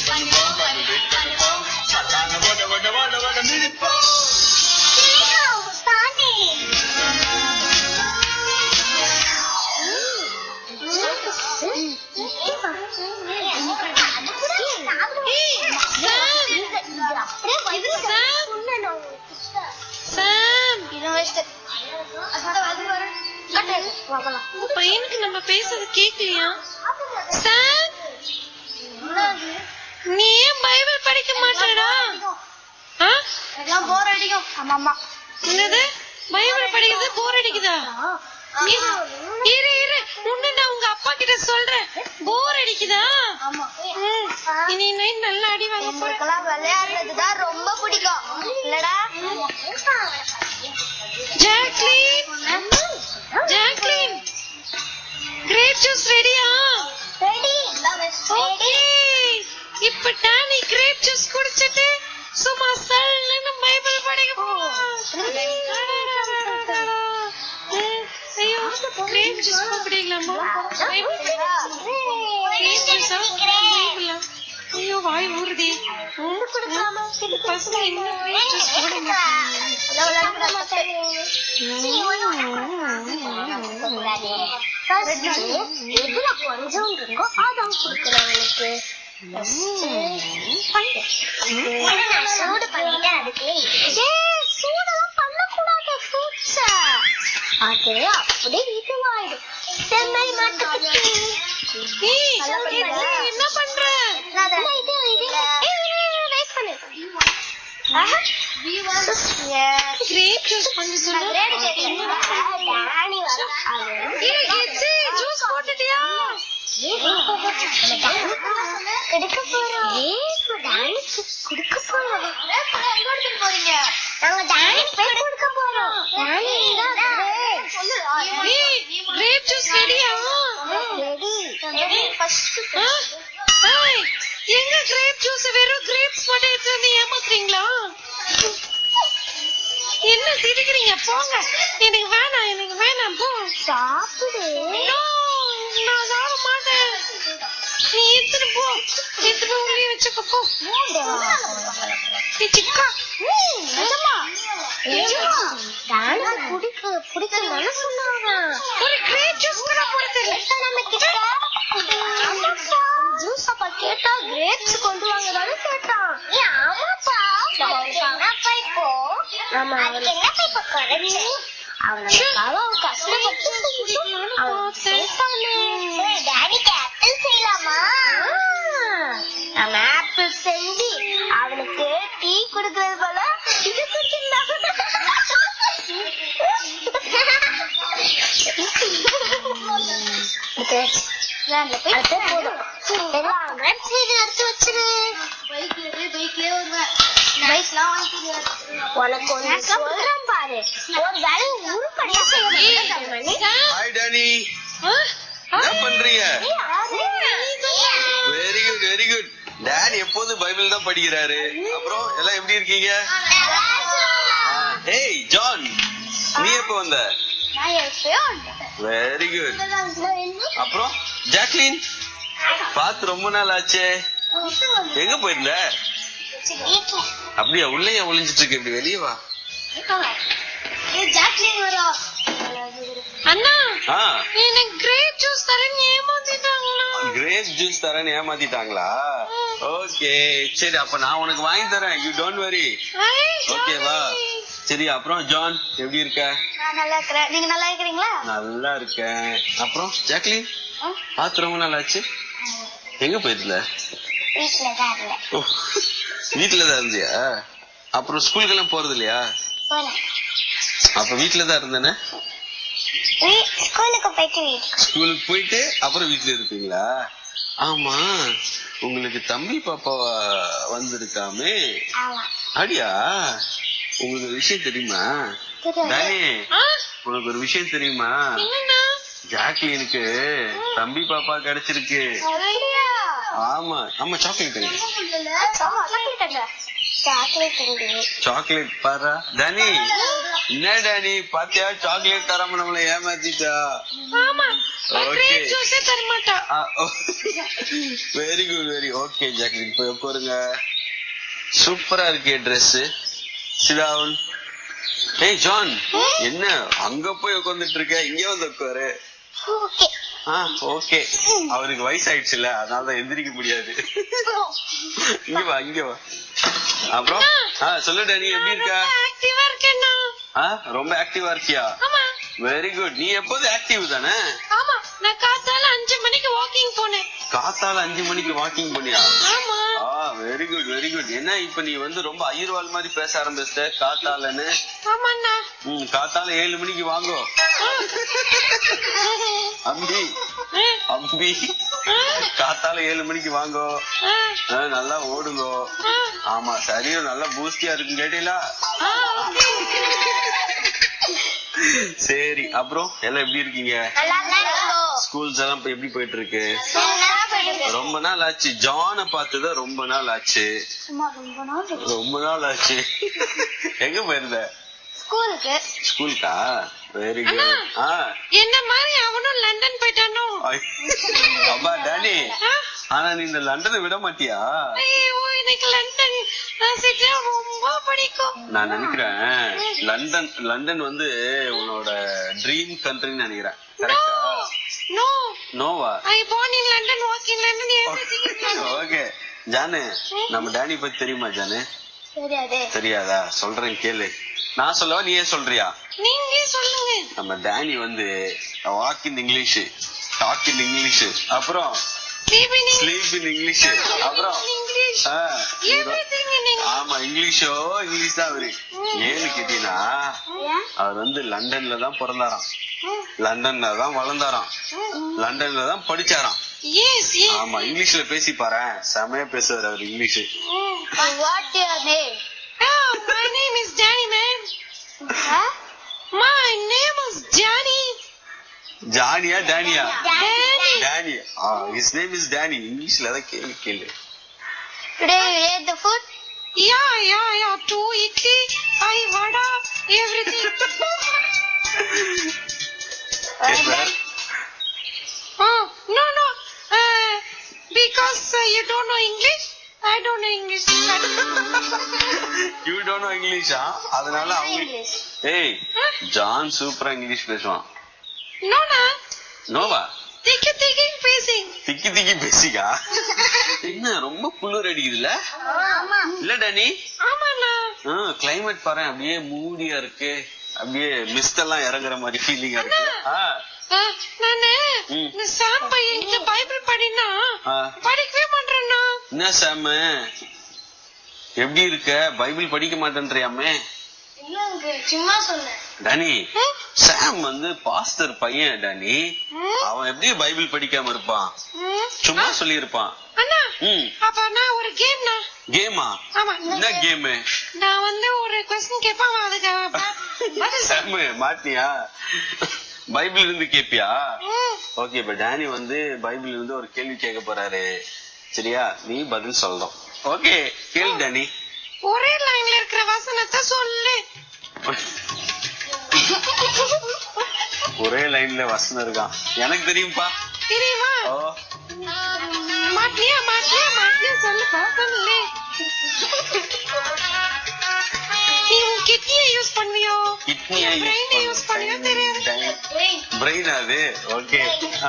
Wait பண்ணுவோம் wait பண்ணுவோம் அதான ஓட ஓட ஓட ஓட மிதிப்போம் சாம் பையனுக்கு நம்ம பேசுறது கேக்கலையா சாம் நீ ஏன் பைபிள் படிக்க மாட்டேடா ஆ? என்னது பைபிள் படிக்கிறது போர் அடிக்குதா இரு, இரு இரு உன்னை நான் உங்க அப்பா கிட்ட சொல்றேன் போர் அடிக்குதா ம், இனி நைட் நல்லா அடி வாங்க போறேன் உங்களுக்கெல்லாம் விளையாடுறதுதான் ரொம்ப பிடிக்கும் இல்லடா ஜாக்லின் ஜாக்லின் கிரேப் ஜூஸ் ரெடியா ரெடி ஓகே இப்ப டானி கிரேப் ஜூஸ் குடிச்சிட்டு சும்மா சல்லுன்னு பைபிள் படிக்க போறோம் ஐயோ கிரேப் ஜூஸ் குடிக்கலாமா பைபிள் கிரேப் ஜூஸா பைபிளா ஐயோ வாய் ஊறுதே ம், ம். பசங்க இன்னும் கிரேப் ஜூஸ் போட மாட்டாங்க எதுல கொஞ்சம் இருக்கோ அதான் கொடுக்குறவனுக்கு சூடு பண்ணிட்டேன் அதுக்குள்ள சூடெல்லாம் பண்ணக்கூடாது ஃப்ரூட்ஸ அது அப்படியே இதுவாயிடும் செம்மல் மாட்டுக்கு ஏய், இது என்ன பண்ற இது இது வெயிட் பண்ணு ஆஹா. கிரேப் ஜூஸ் பண்ண சொல்லு கிரேடு கேட்கல. டானி வர. ஏய், எச்சு, ஜூஸ் போட்டுட்டியா கொடுக்க போறோம் டானிக்கு கொடுக்க போறோம் நாங்க டானிக்கு போய் கொடுக்க போறோம் டானி ஏய், கிரேப் ஜூஸ் ரெடியா ரெடி ஆ? ஏய், எங்க கிரேப் ஜூஸ் வெறும் கிரேப்ஸ் மட்டும் எடுத்து வந்து ஏமாத்துறீங்களா என்ன சிரிக்கிறீங்க போங்க எனக்கு வேணாம் எனக்கு வேணாம் போ சாப்பிடு No, நான் சாப்பிட மாட்டேன் நீ எடுத்துட்டு போ எடுத்து போய் உள்ளே வச்சுக்க போ ஏய், சிக்கா நிஜமா டானிக்கு பிடிக்க பிடிக்கணும்னு சொன்னாங்க ஒரு கிரேப் ஜூஸ் கூட போறது ஜூஸ் அப்பா கேட்டா கிரேப்ஸ் கொண்டு வாங்க தானே கேட்டான் ஆமாப்பா என்னப்பா இப்போ நம்ம அவனுக்கு என்னப்பா இப்போ குறைஞ்சு அவனுக்காக அவன் கஷ்டப்பட்டு செஞ்சோம். அவன் கேட்டானே. சரி, டாடிக்கு ஆப்பிள் செய்யலாமா நம்ம ஆப்பிள் செஞ்சு அவனுக்கு டீ கொடுக்கறது போல இது உனக்கு ஒண்ணு சொல்றேன் பாரு ஒரு வேலை உருப்படியா செய்ய மாட்டேன் நீ. ஹாய் டானி ஆ? ஆ? என்ன பண்றீங்க ஏய், very good very good daddy எப்போதும் பைபிள் தான் படிக்கிறாரு அப்புறம் எல்லாம் எப்படி இருக்கீங்க ஏய் ஜான் நீ எப்போ வந்த நான் எப்பயோ வந்துட்டேன். வெரி குட் நான் இன்னும் அப்புறம் ஜாக்லின் பார்த்து ரொம்ப நாள் ஆச்சே எங்க போயிருந்த வீட்டுல அப்படியா உள்ளே ஏன் ஒளிஞ்சிட்டு இருக்க இப்படி வெளியே வா ஜாக்லின் வரும் அண்ணா ஆ எனக்கு கிரேப் ஜூஸ் தரேன்னு ஏமாத்திட்டாங்களா கிரேப் ஜூஸ் தரேன்னு ஏமாத்திட்டாங்களா ஓகே சரி அப்ப நான் உனக்கு வாங்கி தரேன் யூ டோன்ட் வரி ஐ, ஓகேவா ஜாலி. சரி அப்புறம் ஜான் எப்படி இருக்க நான் நல்லா இருக்கிறேன் நீங்க நல்லா இருக்கிறீங்களா நல்லா இருக்கேன் அப்புறம் ஜாக்லின் பார்த்து ரொம்ப நாள் ஆச்சு எங்க போயிருந்த வீட்டுல தான் இருந்தேன் ஓ, வீட்டுல தான் இருந்தியா அப்புறம் ஸ்கூலுக்கெல்லாம் போறது இல்லையா போனேன் அப்ப வீட்டுல தான் இருந்தேனே வீ- ஸ்கூலுக்கு போயிட்டு வீட்டுக்கு ஸ்கூலுக்கு போயிட்டு அப்புறம் வீட்டுல இருப்பீங்களா ஆமா உங்களுக்கு தம்பி பாப்பா வந்திருக்காமே ஆமா அப்படியா உங்களுக்கு ஒரு விஷயம் தெரியுமா தெரியாது. தானே ஆ, உனக்கு ஒரு விஷயம் தெரியுமா என்னண்ணா ஜாக்லினுக்கு தம்பி பாப்பா கிடைச்சிருக்கு அப்படியா? ஆமா ஆமா சாக்லேட் ஆமா, சாக்லேட் அங்க. சாக்லேட் இங்க. சாக்லேட் பாரா டனி என்ன டனி பாத்தியா சாக்லேட் தராம நம்மள ஏமாத்திட்டா ஆமா Okay. கிரேப் ஜூஸ் ஜூஸே தர மாட்டா very good very okay Jacqueline போய் உட்காருங்க சூப்பரா இருக்கே ட்ரெஸ் சிடாவுன் ஏய் ஜான் என்ன அங்க போய் உட்கார்ந்துட்டு இருக்க இங்க வந்து உட்காரு ஓகே ஆ ஓகே அவருக்கு வயசாயிடுச்சுல அதனால தான் எந்திரிக்க முடியாது இங்க வா இங்க வா அப்புறம் ஆ சொல்லுடா நீ எப்படி இருக்க ஆக்டிவா இருக்கேன்னா ஆ ரொம்ப ஆக்டிவா இருக்கியா ஆமா வெரி குட் நீ எப்போதும் ஆக்டிவ் தானே ஆமா நான் காத்தால அஞ்சு மணிக்கு வாக்கிங் போனேன் காத்தால அஞ்சு மணிக்கு வாக்கிங் பண்ணியா ஆமா ஆ வெரி குட் வெரி குட் என்ன இப்ப நீ வந்து ரொம்ப ஐயர்வாள் மாதிரி பேச ஆரம்பிச்சிட்ட காத்தாலன்னு ஆமாண்ணா ம் காத்தால ஏழு மணிக்கு வாங்கோ அம்பி அம்பி காத்தால ஏழு மணிக்கு வாங்கோ ஆ, ஆ, நல்லா ஓடுங்கோ ஆ, ஆமா சரீரம் நல்லா பூஸ்டியா இருக்கு கேட்டீங்களா ஆ, okay. சரி அப்புறம் எல்லாம் எப்படி இருக்கீங்க நல்லா இருக்கும் ஸ்கூல்ஸ் எல்லாம் இப்ப எப்படி போயிட்டு இருக்கு நல்லா போயிடுது ரொம்ப நாள் ஆச்சு ஜான பார்த்ததா ரொம்ப நாள் ஆச்சு சும்மா ரொம்ப நாள் இருக்கு. ரொம்ப நாள் ஆச்சு எங்க போயிருந்த ஸ்கூலுக்கு ஸ்கூலுக்கா வெரி குட் ஆ என்ன மாதிரி அவனும் லண்டன் போயிட்டானோ ஐ. அப்பா டானி ஆ? ஆனா நீ இந்த லண்டனை விட மாட்டியா ஐயோ எனக்கு லண்டன் சிட்டி ரொம்ப பிடிக்கும் நான் நினைக்கிறேன் லண்டன் லண்டன் வந்து உன்னோட ட்ரீம் கண்ட்ரின்னு நினைக்கிறேன் கரெக்டா நோ நோவா I born in london walk in london everything is london okay Janu நம்ம டேனி பத்தி தெரியுமா ஜானு தெரியாது தெரியாதா சொல்றேன் கேளு நான் சொல்லவா நீயே சொல்றியா நீங்க சொல்லுங்க நம்ம டேனி வந்து walk in English talk in English அப்புறம் sleep in sleep in English அப்புறம் english ஆ, everything in english ஆமா இங்கிலீஷோ இங்கிலீஷ் தான் அவரு ஏன்னு கேட்டீங்கன்னா ஏன் அவர் வந்து லண்டன்ல தான் பிறந்தாராம் லண்டன்ல தான் வளர்ந்தாராம் லண்டன்ல தான் படிச்சாராம் yes yes ஆமா இங்கிலீஷ்ல பேசி பாரேன் செமையா பேசுவார் அவர் English what your name oh my name is danny man my name is danny ஜானியா டேனியா danny Danny his name is Danny இங்கிலீஷ்ல தான் கேள்வி கேளு today you ate the food yeah yeah yeah two idli five vada everything oh no no uh, because uh, you don't know english i don't know english you don't know இங்கிலீஷா அதனால அவங்க English ஏய் John சூப்பரா English பேசுவான் no na Noah திக்கி திக்கி facing திக்கி திக்கி பேசிக்கா என்ன ரொம்ப குளிர் அடிக்குதுல்ல ஆமா இல்ல டேனி ஆமாண்ணா கிளைமேட் பாரு அப்படியே மூடியா இருக்கு அப்படியே மிஸ்ட் எல்லாம் இறங்குற மாதிரி ஃபீலிங்கா இருக்கு ஆ, அஹ், நானு ம். இந்த சாம் பையன் இந்த பைபிள் படினா ஆ. படிக்கவே மாட்டேன்னா என்ன சாம எப்படி இருக்க பைபிள் படிக்க மாட்டேன்றியாமே இல்லங்க சும்மா சொன்னேன் டனி சாம் வந்து பாஸ்டர் பையன் டனி அவன் எப்படி பைபிள் படிக்காம இருப்பான் சும்மா சொல்லி இருப்பான் அண்ணா ம் அப்ப நான் ஒரு கேம்னா கேமா ஆமா என்ன கேமு நான் வந்து ஒரு கொஸ்டின் கேட்பான் அவன் அதுக்கு அவன் ப- பதில் சொல்~ சாமு மாட்டியா பைபிள் இருந்து கேப்பியா ம், ஓகே இப்ப டேனி வந்து பைபிள் இருந்து ஒரு கேள்வி கேட்க போறாரு சரியா நீ பதில் சொல்லணும் ஓகே கேளு டேனி ஒரே லைன்ல இருக்கிற வசனத்தை சொல்லு ஒரே லைன்ல வசனம் இருக்கான் எனக்கு தெரியும்பா தெரியுமா ஓ மாட்டியா மாட்டியா மாட்டியா சொல்லு பாக்கணும்லே நீ உன் கிட்னியை யூஸ் பண்ணுவியோ கிட்னியை பிரெயினை யூஸ் பண்ணியோ தெரியாது பிரெயின் அது ஓகே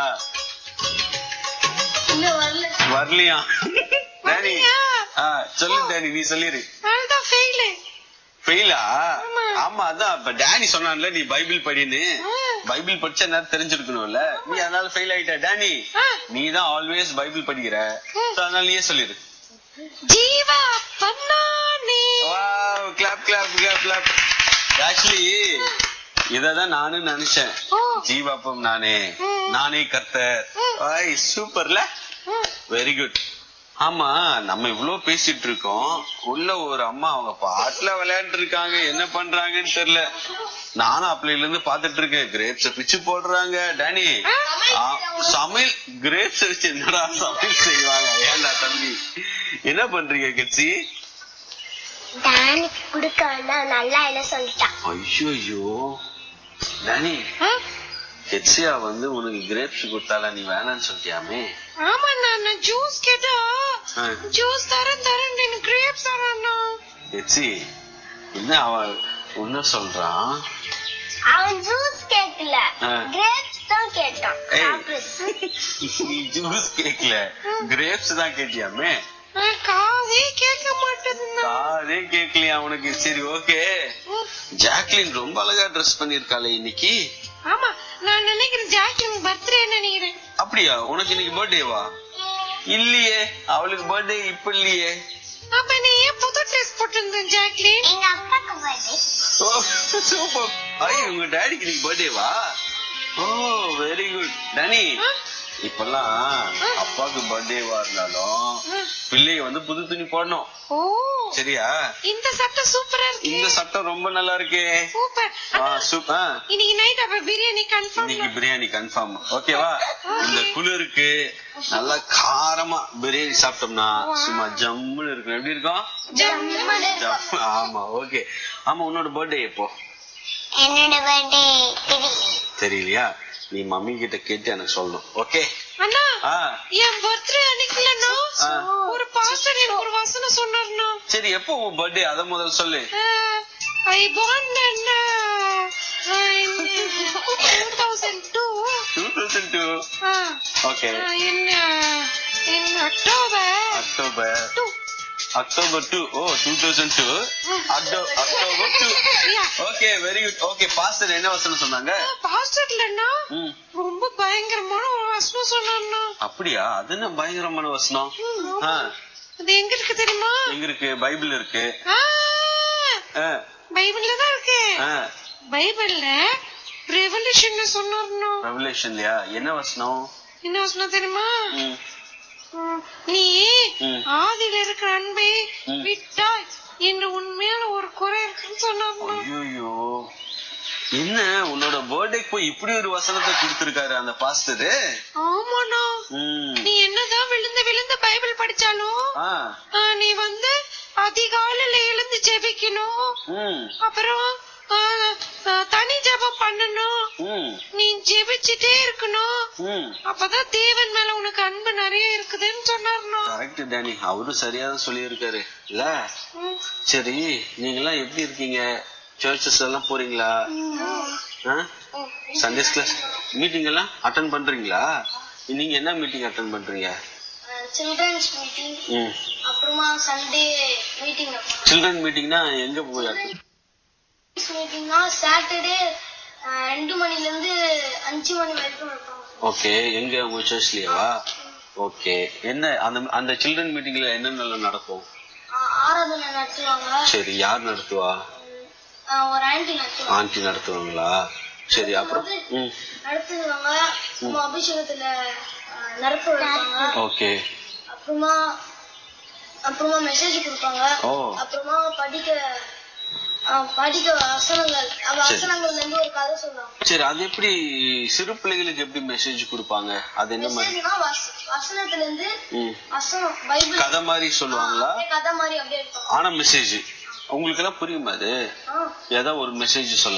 இன்னும் வரல வரலையா டேனி வரலையா? ஆ, சொல்லு டேனி நீ சொல்லிரு அதுதான் ஃபெயிலு ஃபெயிலா ஆமா. ஆமா அதான் இப்ப டேனி சொன்னான்ல நீ பைபிள் படின்னு ஆ. பைபிள் படிச்சா நேரம் தெரிஞ்சிருக்கணும்ல நீ அதனால ஃபெயில் ஆயிட்ட டேனி ஆ. நீ தான் ஆல்வேஸ் பைபிள் படிக்கிற ம். So, அதனால நீயே சொல்லிரு ஜீவா பண்ணானே wow clap clap clap clap actually இததான் நானும் நினைச்சேன் ஓ. ஜீவாப்பம் நானே ம். நானே கர்த்தர் ம். ஐ சூப்பர்ல ம், வெரி குட் ஆமா நம்ம இவ்ளோ பேசிட்டு இருக்கோம் உள்ள ஒரு அம்மா அவங்க பாட்டுல விளையாண்டு இருக்காங்க என்ன பண்றாங்கன்னு தெரியல நானும் அப்பையில இருந்து பாத்துட்டு இருக்கேன் கிரேப்ஸ் பிச்சு போடுறாங்க டேனி ஆ, சமையல் கிரேப்ஸ் வச்சு என்னடா சமையல் செய்வாங்க ஏன்டா தம்பி என்ன பண்றீங்க கட்சி டானிக்கு கொடுக்க வேண்டாம் நல்லா இல்ல சொல்லிட்டான் ஐயோ ஐயோ டேனி ஆ? கெட்சியா வந்து உனக்கு கிரேப்ஸ் கொடுத்தால நீ வேணாம்னு சொல்லிட்டியாமே ஆமா நான் ஜூஸ் கேட்டா ஆ. ஜூஸ் தரேன் தரேன் நீ கிரேப்ஸ் தரேன்னா கெட்சி என்ன அவன் உன்ன சொல்றான் அவன் ஜூஸ் கேட்கல ஆ. கிரேப்ஸ் தான் கேட்டான் ஏய். சாப்பிடு. நீ ஜூஸ் கேக்கல கிரேப்ஸ் தான் கேட்டியாமே நான் காதே கேட்க மாட்டேதுன்னா காதே கேக்கலையா உனக்கு சரி ஓகே ஜாக்லின் ரொம்ப அழகா ட்ரெஸ் பண்ணிருக்காளே இன்னைக்கு ஆமா நான் நினைக்கிறேன் ஜாக்லின் பர்த்டே நினைக்கிறேன் அப்படியா உனக்கு இன்னைக்கு பர்த்டேவா இல்லையே அவளுக்கு பர்த்டே இப்ப இல்லையே அப்ப நீ ஏன் புது ட்ரெஸ் போட்டிருந்த ஜாக்லின் எங்க அப்பாக்கு பர்த்டே ஓ சூப்பர் ஐயோ உங்க டாடிக்கு இன்னைக்கு பர்த்டேவா ஓ வெரி குட் டனி ஆ? இப்பெல்லாம் அப்பாவுக்கு பர்த்டேவா இருந்தாலும் பிள்ளைங்க வந்து புது துணி போடணும் ஓ சரியா இந்த சட்டை சூப்பரா இருக்கு இந்த சட்டம் ரொம்ப நல்லா இருக்கே சூப்பர் ஆ சூப்பர் இன்னைக்கு நைட் அப்ப பிரியாணி கன்ஃபார்ம் இன்னைக்கு பிரியாணி கன்ஃபார்ம் ஓகேவா இந்த குளிருக்கு நல்லா காரமா பிரியாணி சாப்பிட்டோம்னா சும்மா ஜம்முன்னு இருக்கும் எப்படி இருக்கும் ஜம்- ஆமா ஓகே ஆமா உன்னோட பர்த்டே எப்போ என்னோட பர்த்டே தெரியல தெரியலையா நீ மம்மி கிட்ட கேட்டு எனக்கு சொல்லணும் ஓகே அண்ணா ஆ என் பர்த்டே அன்னைக்குலண்ணா ஆ. ஒரு பாஸ்டர் எனக்கு ஒரு வசனம் சொன்னார்ண்ணா சரி எப்போ உன் பர்த்டே அத முதல்ல சொல்லு I born in two thousand two two thousand two okay in uh, in October October two October two O two thousand two October two okay very good okay pastor என்ன வசனம் சொன்னாங்க பாஸ்டர்லண்ணா ம் ரொம்ப பயங்கரமான ஒரு வசனம் சொன்னார்ண்ணா அப்படியா அது என்ன பயங்கரமான வசனம் ஆ, அது எங்க இருக்கு தெரியுமா எங்க இருக்கு பைபிள் இருக்கு ஆ, ஆ, பைபிள்ல தான் இருக்கு ஆ, பைபிள்ல ரெவல்யூஷன் சொன்னார்ண்ணா ரெவலேஷன்லயா என்ன வசனம் என்ன வசனம் தெரியுமா ம், ம், நீ ம். ஆதியில இருக்கிற அன்பை ம். விட்டாய் என்று உண்மையில ஒரு குறை இருக்குன்னு சொன்னார்ண்ணா ஐயோ என்ன உன்னோட பர்த்டேக்கு போய் இப்படி ஒரு வசனத்தை கொடுத்திருக்காரு அந்த பாஸ்டரு ஆமாண்ணா ம் நீ என்னதான் விழுந்து விழுந்து பைபிள் படிச்சாலும் ஆ ஆ, நீ வந்து அதிகாலையில எழுந்து ஜெபிக்கணும் ம் அப்புறம் ஆ, ஆ, தனி ஜெபம் பண்ணணும் ம் நீ ஜெபிச்சுட்டே இருக்கணும் ம் அப்பதான் தேவன் மேல உனக்கு அன்பு நிறைய இருக்குதுன்னு சொன்னார்ண்ணா கரெக்ட் டேனி அவரும் சரியா தான் சொல்லியிருக்காரு இல்ல ம். சரி நீங்க எல்லாம் எப்படி இருக்கீங்க சர்ச்சஸ் எல்லாம் போறீங்களா சண்டேஸ் கிளாஸ் மீட்டிங் எல்லாம் அட்டன் பண்றீங்களா நீங்க என்ன மீட்டிங் அட்டன் பண்றீங்க சில்ட்ரன்ஸ் மீட்டிங் ம் அப்புறமா சண்டே மீட்டிங் சில்ட்ரன் மீட்டிங்னா எங்க போய் attend- மீட்டிங்னா சாட்டர்டே ரெண்டு மணில இருந்து அஞ்சு மணி வரைக்கும் இருப்பாங்க ஓகே எங்க உங்க சர்ச்லயாவா ஓகே என்ன அந்த அந்த சில்ட்ரன் மீட்டிங்ல என்னென்ன நடக்கும் ஆ- ஆராதனை நடத்துவாங்க சரி யார் நடத்துவா ஆ, ஒரு ஆன்டி நடத்துவாங்க ஆண்டி நடத்துவாங்களா சரி அப்புறம் ம் நடத்துவாங்க அப்புறமா அபிஷேகத்துல ஆ, நிரப்பு வைப்பாங்க ஓகே அப்புறமா அப்புறமா மெசேஜ் கொடுப்பாங்க ஓ அப்புறமா படிக்க ஆ, படிக்க வசனங்கள் அந்த சரி. வசனங்கள்ல இருந்து ஒரு கதை சொல்லுவாங்க சரி அது எப்படி சிறு பிள்ளைகளுக்கு எப்படி மெசேஜ் கொடுப்பாங்க அது என்ன மாதிரி மெசேஜ்னா வச- வசனத்துல இருந்து ம் வசனம் பைபிள் கதை மாதிரி சொல்லுவாங்களா அப்படியே கதை மாதிரி அப்படியே இருப்பாங்க ஆனா மெசேஜ் உங்களுக்கு எல்லாம் புரியுமா அது ஆ. ஏதோ ஒரு மெசேஜ் சொல்ல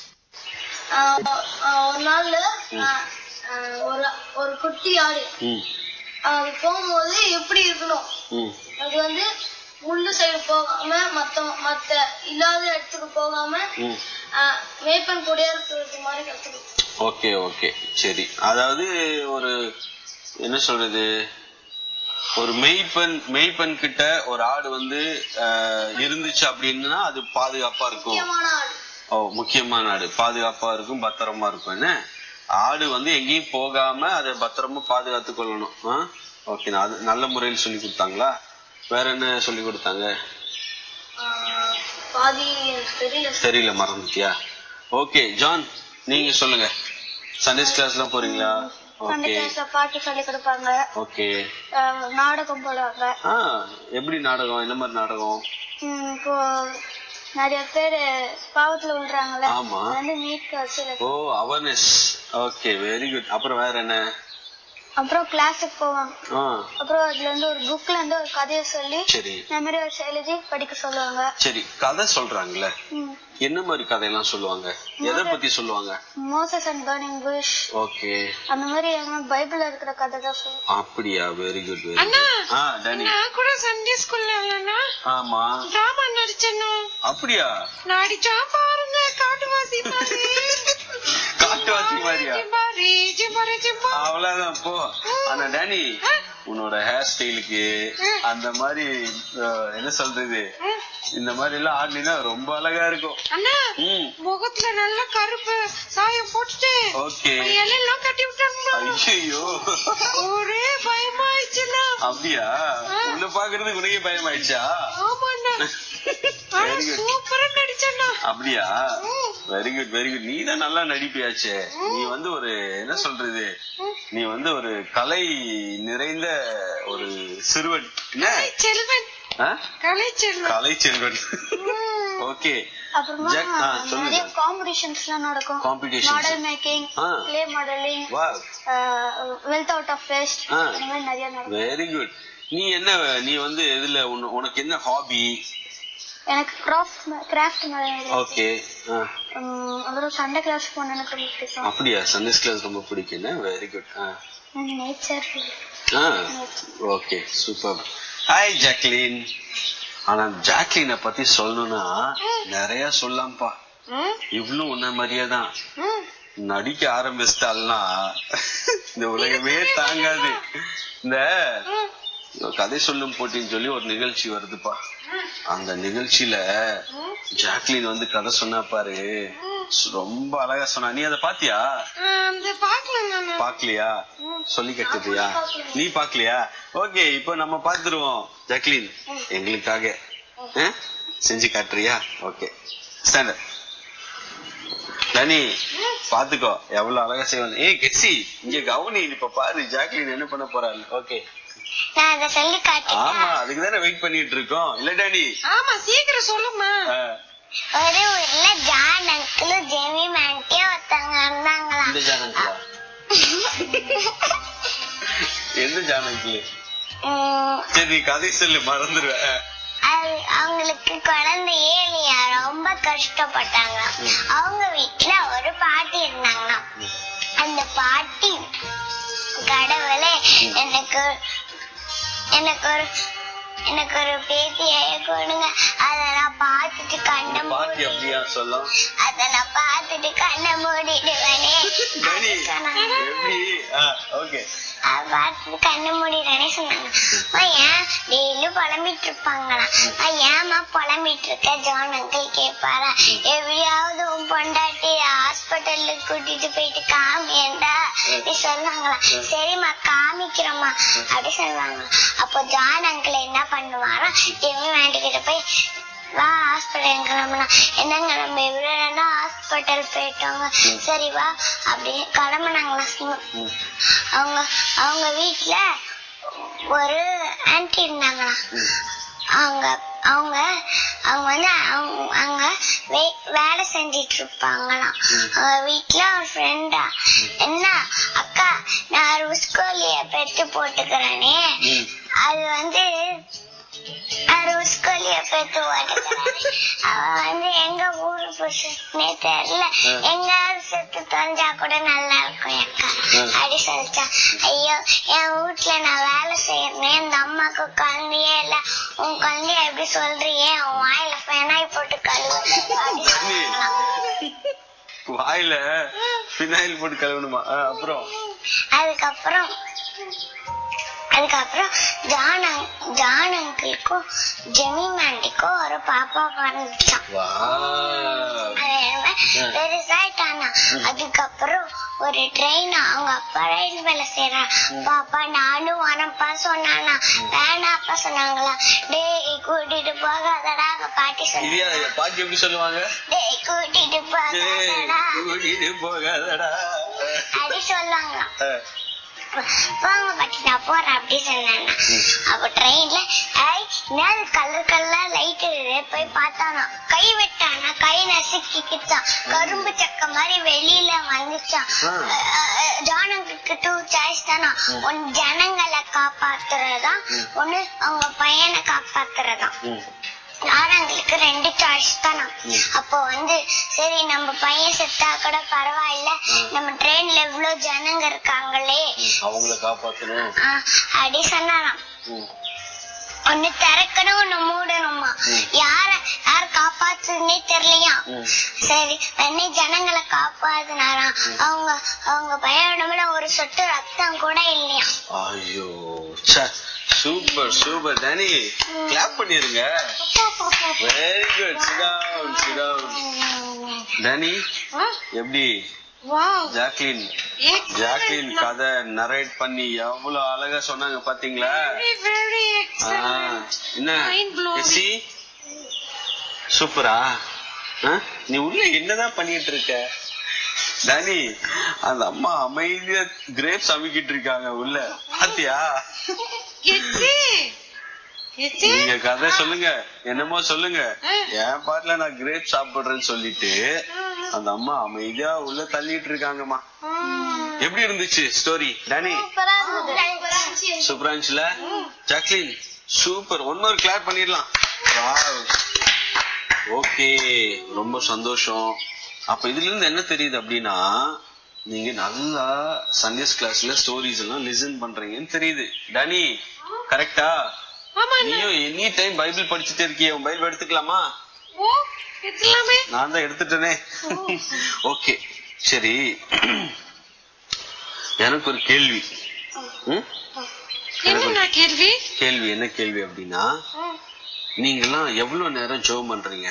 ஆ, ஆ, ஒரு நாள்ல ஆ, ஆ, ஒரு ஒரு குட்டி ஆடு ம் அது போகும்போது எப்படி இருக்கணும் ம் அது வந்து முள்ளு சைடு போகாம மத்த மத்த இல்லாத இடத்துக்கு போகாம ம் ஆ, மேய்ப்பன் கூடயே இருக்கிறது மாதிரி கத்துக்கணும் ஓகே ஓகே சரி அதாவது ஒரு என்ன சொல்றது ஒரு மெய்ப்பெண் மெய்ப்பெண் கிட்ட ஒரு ஆடு வந்து அஹ், இருந்துச்சு அப்படின்னா அது பாதுகாப்பா இருக்கும் முக்கியமான ஆடு ஓ முக்கியமான ஆடு பாதுகாப்பா இருக்கும் பத்திரமா இருக்கும் என்ன ஆடு வந்து எங்கேயும் போகாம அதை பத்திரமா பாதுகாத்து கொள்ளணும் ஓகே அது நல்ல முறையில் சொல்லி கொடுத்தாங்களா வேற என்ன சொல்லி கொடுத்தாங்க ஆ, பாதி எனக்கு தெரியல தெரியல மறந்துட்டியா ஓகே ஜான் நீங்க சொல்லுங்க சண்டேஸ் கிளாஸ் எல்லாம் போறீங்களா சண்டே ஓகே கிளாஸ்ல பாட்டு சொல்லி கொடுப்பாங்க ஓகே ஆ, நாடகம் போடுவாங்க ஆ எப்படி நாடகம் என்ன மாதிரி நாடகம் ம், இப்போ நிறைய பேர் பாவத்துல விழுறாங்கல்ல ஆமா அது வந்து மீட்க வச்சு ஓ அவேர்னஸ் ஓகே வெரி குட் அப்புறம் வேற என்ன அப்புறம் கிளாஸுக்கு போவாங்க ஆ அப்புறம் அதுல இருந்து ஒரு புக்ல இருந்து ஒரு கதையை சொல்லி சரி மெமரி வர்ஸ் எழுதி படிக்க சொல்லுவாங்க சரி கதை சொல்றாங்கல்ல ம். என்ன மாதிரி கதையெல்லாம் சொல்லுவாங்க எதை பத்தி சொல்லுவாங்க Moses and burning bush okay அந்த மாதிரி எல்லாம் பைபிள்ல இருக்கிற கதை தான் சொல்லுவாங்க அப்படியா வெரி குட் வெரி அண்ணா ஆ டேனி நான் கூட சண்டே ஸ்கூல்ல இல்லைன்னா ஆமா டிராமா நடிச்சேன்னா அப்படியா நடிச்சா பாருங்க காட்டுவாசி மாதிரி காட்டுவாசி மாதிரியா ஜிம்பாரி ஜிம்பாரி ஜிம்பா அவ்வளவுதான் போ ஆனா டேனி உன்னோட ஹேர் ஸ்டைலுக்கு அந்த மாதிரி அஹ், என்ன சொல்றது இந்த மாதிரி எல்லாம் ஆடினா ரொம்ப அழகா இருக்கும் அண்ணா ம் முகத்துல நல்ல கருப்பு சாயம் போட்டுட்டு ஓகே இலையெல்லாம் கட்டி விட்டாங்க ஐயோ ஒரே பயமாயிடுச்சுண்ணா அப்படியா உன்னை பாக்குறதுக்கு உனக்கே பயமாயிடுச்சா ஆமாண்ணா ஆனா Very good. சூப்பரா நடிச்சேண்ணா அப்படியா வெரி குட் வெரி குட் நீ தான் நல்லா நடிப்பியாச்சே நீ வந்து ஒரு என்ன சொல்றது நீ வந்து ஒரு கலை நிறைந்த ஒரு சிறுவன் என்ன செல்வன் ஆ? கலை செல்வன் கலை செல்வன் ஓகே அப்புறமா ஜாக், ஆ, சொல்லுங்க. நிறைய காம்படிஷன்ஸ் எல்லாம் நடக்கும் Competitions. மாடல் மேக்கிங் ஆ. கிளே மாடலிங் வா வெல்த் அவுட் ஆஃப் வேஸ்ட் ஆ. அந்த மாதிரி நிறைய நடக்கும் வெரி குட் நீ என்ன நீ வந்து எதுல உன- உனக்கு என்ன ஹாபி எனக்கு கிராஃப்ட் கிராஃப்ட் மேல ஓகே அப்புறம் சண்டே கிளாஸ் போன எனக்கு ரொம்ப பிடிக்கும் அப்படியா சண்டேஸ் கிளாஸ் ரொம்ப பிடிக்கும் வெரி குட் நேச்சர் ஆ ஓகே சூப்பர் ஹாய் ஜாக்லின் ஆனா ஜாக்லினை பத்தி சொல்லணும்னா நிறைய சொல்லலாம்ப்பா ம், இவ்வளவு உன்ன மாதிரியே தான் ம். நடிக்க ஆரம்பிச்சிட்டாள்னா இந்த உலகமே தாங்காது இந்த கதை சொல்லும் போட்டின்னு சொல்லி ஒரு நிகழ்ச்சி வருதுப்பா அந்த நிகழ்ச்சியில ஜாக்லின் வந்து கதை சொன்னா பாரு ரொம்ப அழகா சொன்னா நீ அதை பாத்தியா ஆ, அந்த பாக்கல நானு பாக்கலையா சொல்லி கட்டுறியா நீ பாக்கலையா ஓகே இப்போ நம்ம பாத்துருவோம் ஜாக்லின் எங்களுக்காக ஆ? செஞ்சு காட்டுறியா ஓகே ஸ்டாண்டர்ட் தனி பாத்துக்கோ எவ்வளவு அழகா செய்வாங்க ஏய் கெட்சி இங்க கவுனி இப்ப பாரு ஜாக்லின் என்ன பண்ண போறாள் ஓகே நான் அதை சொல்லி காட்டேன் ஆமா அதுக்கு தானே வெயிட் பண்ணிட்டு இருக்கோம் இல்ல டானி ஆமா சீக்கிரம் சொல்லுமா ஆ, ஒரு ஊர்ல ஜான் அங்கிளும் ஜெமி மேண்டியும் ஒருத்தவங்க இருந்தாங்களாம் இந்த ஜானகியா எந்த ஜானகி உம், சரி நீ கதை சொல்லு மறந்துடுவேன் அது அவங்களுக்கு குழந்தையே இல்லையா ரொம்ப கஷ்டப்பட்டாங்க அவங்க வீட்டுல ஒரு பாட்டி இருந்தாங்களாம் அந்த பாட்டி கடவுளே எனக்கு எனக்கு ஒரு எனக்கு ஒரு பேத்தியை கொடுங்க அத நான் பார்த்துட்டு கண்ணை பாட்டி மூடி அப்படியா சொல்லும் அத நான் பார்த்துட்டு கண்ணை மூடிடுவேனே டானி அப்படி சொன்னாங்க. எப்படி ஓகே அத பார்த்துட்டு கண்ணை மூடிடுவேனே சொன்னாங்க அம்மா, ஏன் டெய்லி புலம்பிட்டு இருப்பாங்களாம் அம்மா, ஏம்மா புலம்பிட்டு இருக்க ஜான் அங்கிள் கேட்பாரா எப்படியாவது உன் பொண்டாட்டி ஹாஸ்பிட்டலுக்கு கூட்டிட்டு போயிட்டு காமியண்டா அப்படி சொல்லுவாங்களாம் சரிம்மா காமிக்கிறோம்மா அப்படி சொல்லுவாங்க அப்போ ஜான் அங்கிள் என்ன பண்ணுவாரா ஜெமி வேண்டிக்கிட்ட போய் வா ஹாஸ்பிட்டல் கிளம்பலாம் என்னங்க நம்ம இவ்வளோ ஹாஸ்பிட்டல் போயிட்டோங்க சரி வா அப்படி கிளம்புனாங்களா ம். அவங்க அவங்க வீட்ல ஒரு ஆன்டி இருந்தாங்களாம் அவங்க அவங்க அவங்க வந்து அவங்க அங்க வே- வேலை செஞ்சிட்டு இருப்பாங்களாம் அவங்க வீட்ல ஒரு ஃப்ரெண்டா என்ன அக்கா நான் ருஸ்கோலிய பெத்து போட்டுக்கிறேனே ம். அது வந்து நான் ருஸ்கோலிய பெத்து போட்டுக்கிறேன் அவ வந்து எங்க ஊரு புருஷனே தெரியல எங்காவது செத்து தொலைஞ்சா கூட நல்லா இருக்கும் அக்கா அப்படி சொல்லிச்சா ஐயோ என் வீட்டுல நான் வேலை செய்யறேன் இந்த அம்மாக்கு குழந்தையே இல்ல உன் குழந்தைய எப்படி சொல்றியே உன் வாயில பெனாய் போட்டு கழுவு அப்படி சொன்னாங்களாம். வாயில பினாயில் போட்டு கழுவணுமா ஆ, அப்புறம் அதுக்கப்புறம் அதுக்கப்புறம் ஜான் அங்- ஜான் அங்கிளுக்கும் ஜெமி மேண்டிக்கும் ஒரு பாப்பா பிறந்துச்சான் வா பெருசாயிட்டானா அதுக்கப்புறம் ஒரு ட்ரெயின் அவங்க அப்பா ரயில்வேல செய்யறான் பாப்பா நானும் வரப்பா சொன்னானா வேணாப்பா சொன்னாங்களா டேய் கூட்டிட்டு போகாதடா அங்க பாட்டி சொன்னாங்க இது பாட்டி எப்படி சொல்லுவாங்க டேய் கூட்டிட்டு ஏய், போகாதடா கூட்டிட்டு போகாதடா அப்படி சொல்லுவாங்களாம் ஆ, போங்க பாட்டி நான் போறேன் அப்படி சொன்னேன் அப்ப ட்ரெயின்ல ஐ நேரு கலர் கலர் லைட் போய் பார்த்தானா கை வெட்டானா கை நசுக்கிக்கிச்சான் கரும்பு சக்க மாதிரி வெளியில வந்துச்சான் ஆ. ஜானங்களுக்கு டூ சாய்ஸ் தானா ஒன்னு ஜனங்களை காப்பாத்துறதா ஒண்ணு அவங்க பையனை காப்பாத்துறதா ம். நாரங்களுக்கு ரெண்டு சாய்ஸ் தானா ம். அப்போ வந்து சரி நம்ம பையன் செத்தா கூட பரவாயில்ல நம்ம ட்ரெயின்ல இவ்வளவு ஜனங்க இருக்காங்களே ம். அவங்கள காப்பாத்தணும் ஆ, அப்படி சொன்னாராம் ம். ஒண்ணு திறக்கணும் ஒண்ணு மூடணுமா ம். யார யார் காப்பாத்துன்னே தெரியலையா ம். சரி உடனே ஜனங்களை காப்பாத்துனாராம் அவங்க அவங்க பையன் உடம்புல ஒரு சொட்டு ரத்தம் கூட இல்லையா ஐயோ சூப்பர் சூப்பர் டேனி கிளாப் பண்ணிருங்க very good sit down sit down Danny ஆ, எப்படி வாவ் ஜாக்லின் ஜாக்லின் கதை நரேட் பண்ணி எவ்வளவு அழகா சொன்னாங்க பாத்தீங்களா வெரி வெரி ஆ, எக்ஸலென்ட் என்ன Mind blowing. எஸ்சி சூப்பரா ஆ? நீ உள்ள என்னதான் பண்ணிட்டு இருக்க டேனி அந்த அம்மா அமைதியா கிரேப்ஸ் அமைக்கிட்டு இருக்காங்க உள்ள பாத்தியா எச்சி எச்சி நீங்க கதை சொல்லுங்க என்னமோ சொல்லுங்க ஆ. என் பாட்டுல நான் கிரேப் சாப்பிடுறேன்னு சொல்லிட்டு அந்த அம்மா அமைதியா உள்ள தள்ளிட்டு இருக்காங்கம்மா எப்படி இருந்துச்சு ஸ்டோரி டேனி சூப்பரா இருந்துச்சுல ஜாக்லின் சூப்பர் ஒன்னொரு கிளாப் பண்ணிடலாம் ஓகே ரொம்ப சந்தோஷம் அப்ப இதுல இருந்து என்ன தெரியுது அப்படின்னா நீங்க நல்லா சண்டேஸ் கிளாஸ்ல ஸ்டோரிஸ் எல்லாம் லிசன் பண்றீங்கன்னு தெரியுது டேனி கரெக்டா ஆமா அண்ணா. நீயும் எனி டைம் பைபிள் படிச்சுட்டே இருக்கியே உன் பைபிள் எடுத்துக்கலாமா ஓ எடுக்கலாமே நான் தான் எடுத்துட்டேனே ஓகே சரி எனக்கு ஒரு கேள்வி ம்? என்னண்ணா கேள்வி கேள்வி என்ன கேள்வி அப்படின்னா ம். நீங்கெல்லாம் எவ்வளவு நேரம் ஜோம் பண்றீங்க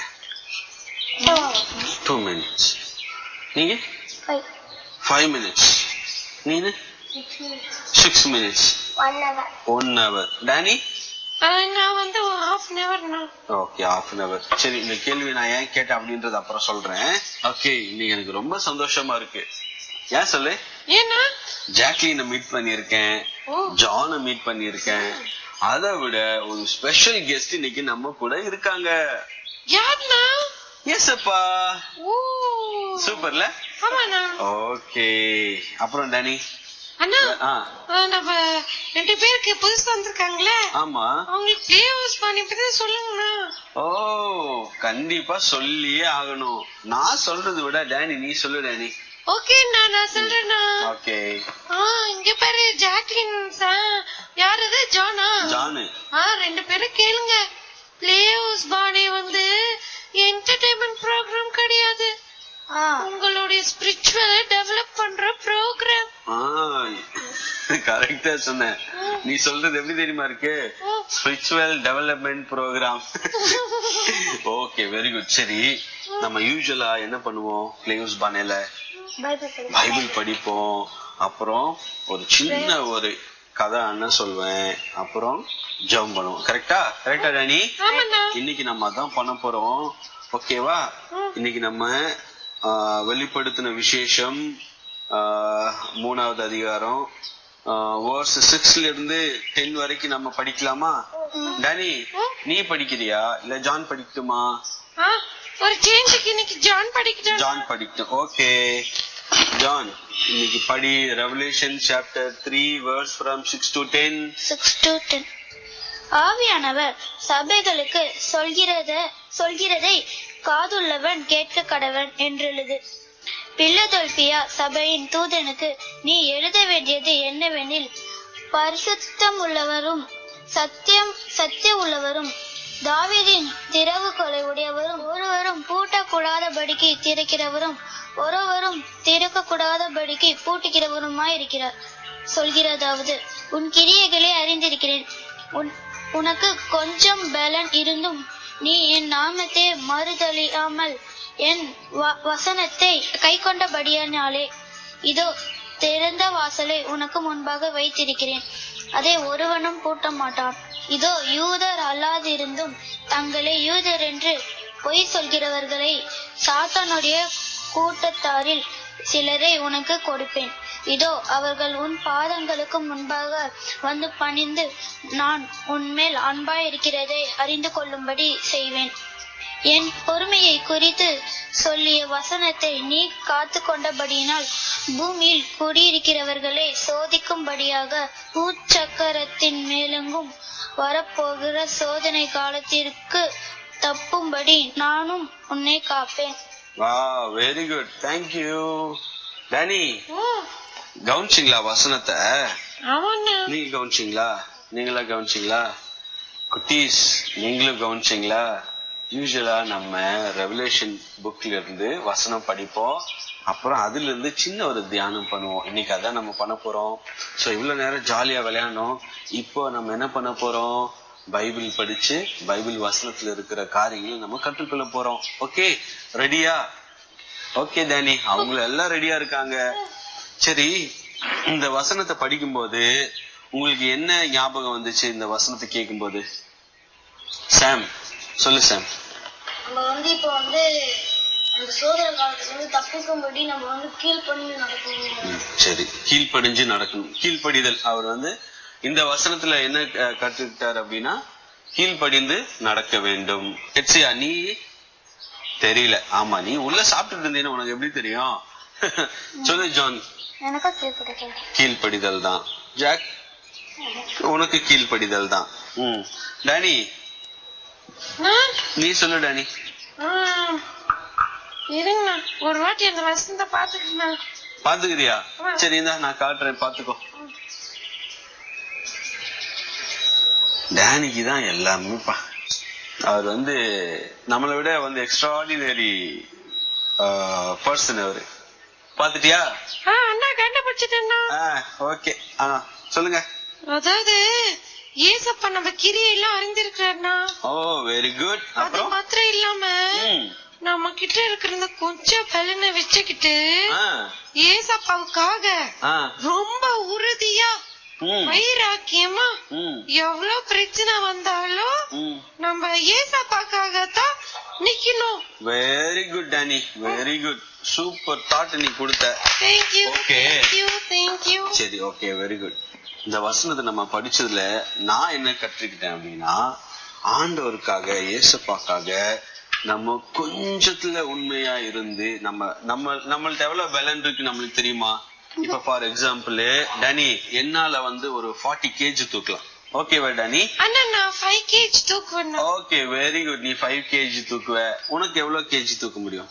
டூ மினிட்ஸ் நீங்க ஃபைவ் மினிட்ஸ் நீனு six minutes one hour one hour Danny ஆ, நான் வந்து ஹாஃப் அன் ஹவர்ண்ணா ஓகே ஹாஃப் அன் ஹவர் சரி இந்த கேள்வி நான் ஏன் கேட்டேன் அப்படின்றது அப்புறம் சொல்றேன் ஓகே இன்னைக்கு எனக்கு ரொம்ப சந்தோஷமா இருக்கு ஏன் சொல்லு ஏன்னா ஜாக்லினை மீட் பண்ணியிருக்கேன் ஓ ஜானை மீட் பண்ணியிருக்கேன் அதை விட ஒரு ஸ்பெஷல் கெஸ்ட் இன்னைக்கு நம்ம கூட இருக்காங்க யாருண்ணா எஸ் அப்பா ஓ சூப்பர்ல ஆமாண்ணா ஓகே அப்புறம் டேனி அண்ணா ஆ ஆ, நம்ம ரெண்டு பேருக்கு புதுசா வந்திருக்காங்களே ஆமா அவங்களுக்கு பிளே ஹவுஸ் பண்ணி பத்தி சொல்லுங்கண்ணா ஓ கண்டிப்பா சொல்லியே ஆகணும் நான் சொல்றதை விட டேனி நீ சொல்லு டேனி ஓகேண்ணா நான் சொல்றேண்ணா ஓகே ஆ இங்க பாரு ஜாக்லின் சா யார் இது ஜானா ஜானு ஆ ரெண்டு பேரும் கேளுங்க பிளே ஹவுஸ் பானே வந்து என்டர்டைன்மெண்ட் ப்ரோக்ராம் கிடையாது உங்களுடைய ஸ்பிரிச்சுவலை டெவலப் பண்ற ப்ரோக்ராம் கரெக்டா சொன்ன நீ சொல்றது எப்படி தெரியுமா இருக்கு spiritual development program okay very good சரி நம்ம யூஸ்வலா என்ன பண்ணுவோம் பிளேஸ் பானையில பைபிள் படிப்போம் அப்புறம் ஒரு சின்ன ஒரு கதை அண்ணன் சொல்வேன் அப்புறம் ஜெபம் பண்ணுவோம் கரெக்டா கரெக்டா ராணி ஆமாண்ணா இன்னைக்கு நம்ம அதான் பண்ண போறோம் ஓகேவா இன்னைக்கு நம்ம ஆ, வெளிப்படுத்தின விசேஷம் ஆ, மூணாவது அதிகாரம் வேர்ஸ் சிக்ஸ்ல இருந்து டென் வரைக்கும் நம்ம படிக்கலாமா டானி நீ படிக்கிறியா இல்ல ஜான் படிக்கட்டுமா ஆ ஒரு சேஞ்சுக்கு இன்னைக்கு ஜான் படிக்கிட்டான் ஜான் படிக்கட்டும் ஓகே ஜான் இன்னைக்கு படி Revelation chapter three verse from six to ten six to ten ஆவியானவர் சபைகளுக்கு சொல்கிறத சொல்கிறதை காதுள்ளவன் கேட்க கடவன் என்றெழுது பில்லதொல்பியா சபையின் தூதனுக்கு நீ எழுத வேண்டியது என்னவெனில் பரிசுத்தம் உள்ளவரும் சத்தியம் சத்திய உள்ளவரும் தாவீதின் திறவுகோலை உடையவரும் ஒருவரும் பூட்டக்கூடாதபடிக்கு திறக்கிறவரும் ஒருவரும் திறக்கக்கூடாதபடிக்கு பூட்டுகிறவருமாயிருக்கிறார் சொல்கிறதாவது உன் கிரியைகளை அறிந்திருக்கிறேன் உன் உனக்கு கொஞ்சம் பலன் இருந்தும் நீ என் நாமத்தை மறுதலியாமல் என் வ- வசனத்தை கை கொண்டபடியானாலே இதோ திறந்த வாசலை உனக்கு முன்பாக வைத்திருக்கிறேன் அதை ஒருவனும் பூட்ட மாட்டான் இதோ யூதர் அல்லாதிருந்தும் தங்களை யூதர் என்று பொய் சொல்கிறவர்களை சாத்தானுடைய கூட்டத்தாரில் சிலரை உனக்கு கொடுப்பேன் இதோ அவர்கள் உன் பாதங்களுக்கு முன்பாக வந்து பணிந்து நான் உன்மேல் அன்பாயிருக்கிறதை அறிந்து கொள்ளும்படி செய்வேன் என் பொறுமையை குறித்து சொல்லிய வசனத்தை நீ காத்து கொண்டபடியினால் பூமியில் குடியிருக்கிறவர்களை சோதிக்கும்படியாக பூச்சக்கரத்தின் மேலெங்கும் வரப்போகிற சோதனை காலத்திற்கு தப்பும்படி நானும் உன்னை காப்பேன் வா வெரி குட் தேங்க்யூ டேனி ம், கவனிச்சிங்களா வசனத்தை ஆமாண்ணா நீங்க கவனிச்சிங்களா நீங்களா கவனிச்சிங்களா குட்டீஸ் நீங்களும் கவனிச்சிங்களா யூஸ்வலா நம்ம ரெவலேஷன் புக்ல இருந்து வசனம் படிப்போம் அப்புறம் அதுல இருந்து சின்ன ஒரு தியானம் பண்ணுவோம் இன்னைக்கு அதான் நம்ம பண்ண போறோம் சோ இவ்வளவு நேரம் ஜாலியா விளையாடணும் இப்போ நம்ம என்ன பண்ண போறோம் பைபிள் படிச்சு பைபிள் வசனத்துல இருக்கிற காரியங்களை நம்ம கற்றுக்கொள்ள போறோம் ஓகே ரெடியா ஓகே டேனி அவங்க எல்லாம் ரெடியா இருக்காங்க சரி இந்த வசனத்தை படிக்கும்போது உங்களுக்கு என்ன ஞாபகம் வந்துச்சு இந்த வசனத்தை கேட்கும்போது சாம் சொல்லு சாம் நம்ம வந்து இப்போ வந்து அந்த சோதனை காலத்துல இருந்து தப்பிக்கும்படி நம்ம வந்து கீழ் பண்ணி நடக்கணும் ம், சரி கீழ்ப்படிஞ்சு நடக்கணும் கீழ்ப்படிதல் அவர் வந்து இந்த வசனத்துல என்ன அஹ், கற்றுக்கிட்டார் அப்படின்னா கீழ்ப்படிந்து நடக்க வேண்டும் ஹெட்சியா நீ தெரியல ஆமா நீ உள்ள சாப்பிட்டுட்டு இருந்தீன்னு உனக்கு எப்படி தெரியும் சொல்லு ஜான் எனக்கா கீழ்படுத்தேன் கீழ்ப்படிதல் தான் ஜாக் உனக்கு கீழ்ப்படிதல் தான் ம் டேனி நான் நீ சொல்லு டேனி ம், இருங்கண்ணா ஒரு வாட்டி அந்த வசனத்தை பாத்துக்கண்ணா பாத்துக்கிறியா சரி இந்தா நான் காட்டுறேன் பாத்துக்கோ டேனிக்கு தான் எல்லாமேப்பா அவர் வந்து நம்மளை விட வந்து எக்ஸ்ட்ராடினரி பர்சன் அவரு பாத்துட்டியா ஆ அண்ணா கண்டுபிடிச்சிட்டேன்னா ஓகே ஆ சொல்லுங்க அதாவது ஏசப்பா நம்ம கிரியெல்லாம் அறிந்திருக்கிறாருண்ணா ஓ வெரி குட் அது அப்புறம் மாத்திரம் இல்லாம ம், நம்ம கிட்ட இருக்கிற இந்த கொஞ்சம் பலனை வச்சுக்கிட்டு ஆ, ஏசப்பாவுக்காக ஆ, ரொம்ப உறுதியா ம், வைராக்கியமா ம், எவ்வளவு பிரச்சனை வந்தாலும் ம். நம்ம ஏசப்பாக்காக தான் நிக்கணும் very good Danny very good super thought நீ கொடுத்த தேங்க்யூ Okay. தேங்க்யூ தேங்க்யூ சரி ஓகே வெரி குட் இந்த வசனத்தை நம்ம படிச்சதுல நான் என்ன கற்றுக்கிட்டேன் அப்படின்னா ஆண்டவருக்காக இயேசப்பாக்காக நம்ம கொஞ்சத்துல உண்மையா இருந்து நம்ம நம்ம நம்மள்ட்ட எவ்வளவு பலன் இருக்கு நம்மளுக்கு தெரியுமா இப்ப ஃபார் எக்ஸாம்பிள் டனி என்னால வந்து ஒரு ஃபார்ட்டி கேஜி தூக்கலாம் ஓகேவா டனி அண்ணா நான் ஃபைவ் கேஜ் தூக்குவேன் ஓகே வெரி குட் நீ ஃபைவ் கேஜி தூக்குவ உனக்கு எவ்வளவு கேஜி தூக்க முடியும்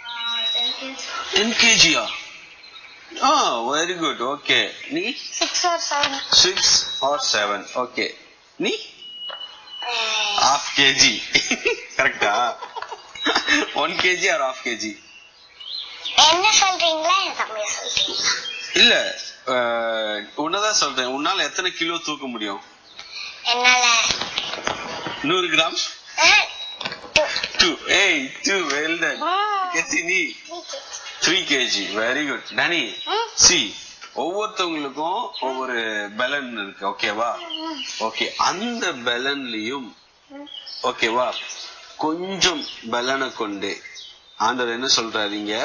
டென் கேஜியா ஆ வெரி குட் ஓகே நீ six or seven six or seven okay நீ ஹாஃப் கேஜி கரெக்டா one KG or half KG என்ன சொல்றீங்களா என் தம்பிய சொல்றீங்களா இல்ல அஹ், உன்னதான் சொல்றேன் உன்னால எத்தனை கிலோ தூக்க முடியும் என்னால நூறு கிராம் டூ ஏய் டூ வெல் டன் கேசி நீ three KG very good Danny சி ஒவ்வொருத்தவங்களுக்கும் ஒவ்வொரு பலன் இருக்கு ஓகேவா ஓகே அந்த பலன்லயும் ஓகேவா கொஞ்சம் பலனை கொண்டு ஆண்டவர் என்ன சொல்றாருங்க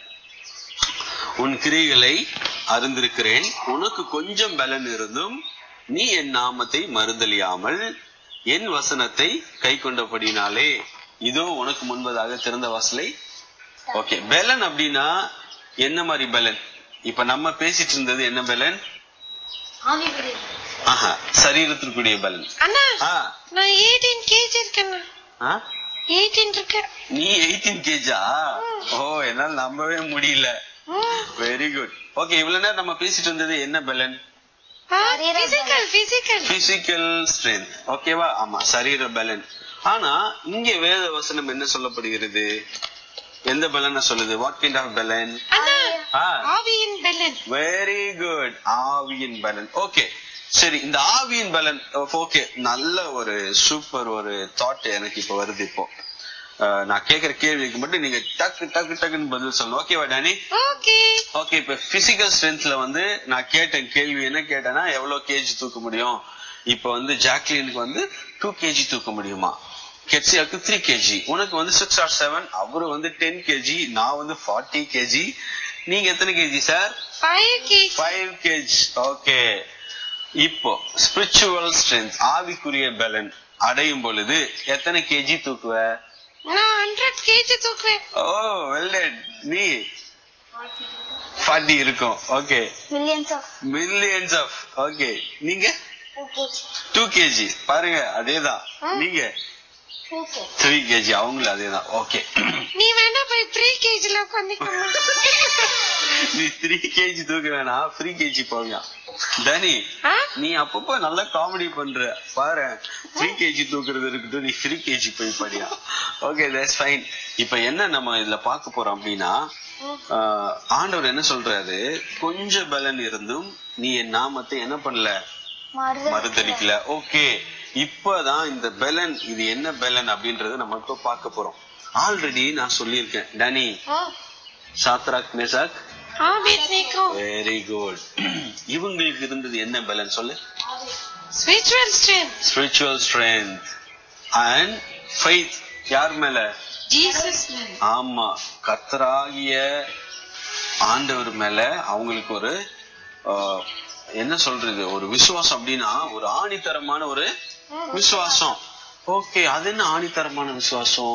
உன் கிரிகளை அறிந்திருக்கிறேன் உனக்கு கொஞ்சம் பலன் இருந்தும் நீ என் நாமத்தை மறுதலியாமல் என் வசனத்தை கை கொண்டபடினாலே இதோ உனக்கு முன்பதாக திறந்த வாசலை ஓகே பலன் அப்படின்னா என்ன மாதிரி பலன் இப்ப நம்ம பேசிட்டு இருந்தது என்ன பலன் ஆவி விடு ஆஹா சரீரத்திற்குரிய பலன் அண்ணா ஆ நான் எயிட்டீன் கேஜ் இருக்கேண்ணா ஆ எயிட்டீன் இருக்கேன் நீ எயிட்டீன் கேஜா ஓ என்னால நம்பவே முடியல வெரி குட் ஓகே இவ்வளவு நேரம் நம்ம பேசிட்டு இருந்தது என்ன பலன் பிசிக்கல் பிசிக்கல் பிசிக்கல் ஸ்ட்ரென்த் ஓகேவா ஆமா சரீர பலன் ஆனா இங்க வேத வசனம் என்ன சொல்லப்படுகிறது எந்த பலனை சொல்லுது வாட் கைண்ட் ஆஃப் பலன் அண்ணா ஆ ஆவியின் பெலன் வெரி குட் ஆவியின் பலன் ஓகே சரி இந்த ஆவியின் பலன் ஓகே நல்ல ஒரு சூப்பர் ஒரு தாட் எனக்கு இப்ப வருது இப்போ அஹ், நான் கேக்குற கேள்விக்கு மட்டும் நீங்க டக்கு டக்கு டக்குன்னு பதில் சொல்லணும் ஓகேவா டானி ஓகே ஓகே இப்ப பிசிக்கல் ஸ்ட்ரென்த்ல வந்து நான் கேட்டேன் கேள்வி என்ன கேட்டேன்னா எவ்வளவு கேஜி தூக்க முடியும் இப்ப வந்து ஜாக்லினுக்கு வந்து டூ கேஜி தூக்க முடியுமா கெட்சியாக்கு த்ரீ கேஜி உனக்கு வந்து சிக்ஸ் ஆர் செவன் அவரு வந்து டென் கேஜி நான் வந்து ஃபார்ட்டி கேஜி நீங்க எத்தனை KG sir five KG five KG okay இப்போ ஸ்பிரிச்சுவல் ஸ்ட்ரென்த் ஆவிக்குரிய பலன் அடையும் பொழுது எத்தனை கேஜி தூக்குவ நான் ஹண்ட்ரட் கேஜி தூக்குவேன் ஓ வெல் நீ ஃபார்ட்டி இருக்கும் okay millions of millions of okay நீங்க ஓகே டூ கேஜி பாருங்க அதேதான் நீங்க ஓகே த்ரீ கேஜி அவங்களும் அதேதான் ஓகே நீ வேணா போய் ப்ரீ கேஜில உட்காந்துக்கோங்க நீ த்ரீ கேஜி தூக்க வேணாம் த்ரீ கேஜி போங்க தனி ஆ? நீ அப்பப்போ நல்லா காமெடி பண்ற பாரு த்ரீ கேஜி தூக்குறது இருக்கட்டும் நீ த்ரீ கேஜி போய் படியா ஓகே தட்ஸ் ஃபைன் இப்ப என்ன நம்ம இதுல பார்க்க போறோம் அப்படின்னா ஆஹ், ஆண்டவர் என்ன சொல்றாரு கொஞ்சம் பலன் இருந்தும் நீ என் நாமத்தை என்ன பண்ணல மறுதளிக்கல ஓகே இப்பதான் இந்த பெலன் இது என்ன பெலன் அப்படின்றத நம்ம இப்ப பார்க்க போறோம் ஆல்ரெடி நான் சொல்லியிருக்கேன் Danny Shadrach Meshach Abednego very good இவங்களுக்கு இருந்தது என்ன பலன் சொல்லு spiritual strength spiritual strength and faith யார் மேல ஜீசஸ் ஆமா கர்த்தராகிய ஆண்டவர் மேல அவங்களுக்கு ஒரு ஆஹ், என்ன சொல்றது ஒரு விசுவாசம் அப்படின்னா ஒரு ஆணித்தரமான ஒரு விசுவாசம் ஓகே அது என்ன ஆணித்தரமான விசுவாசம்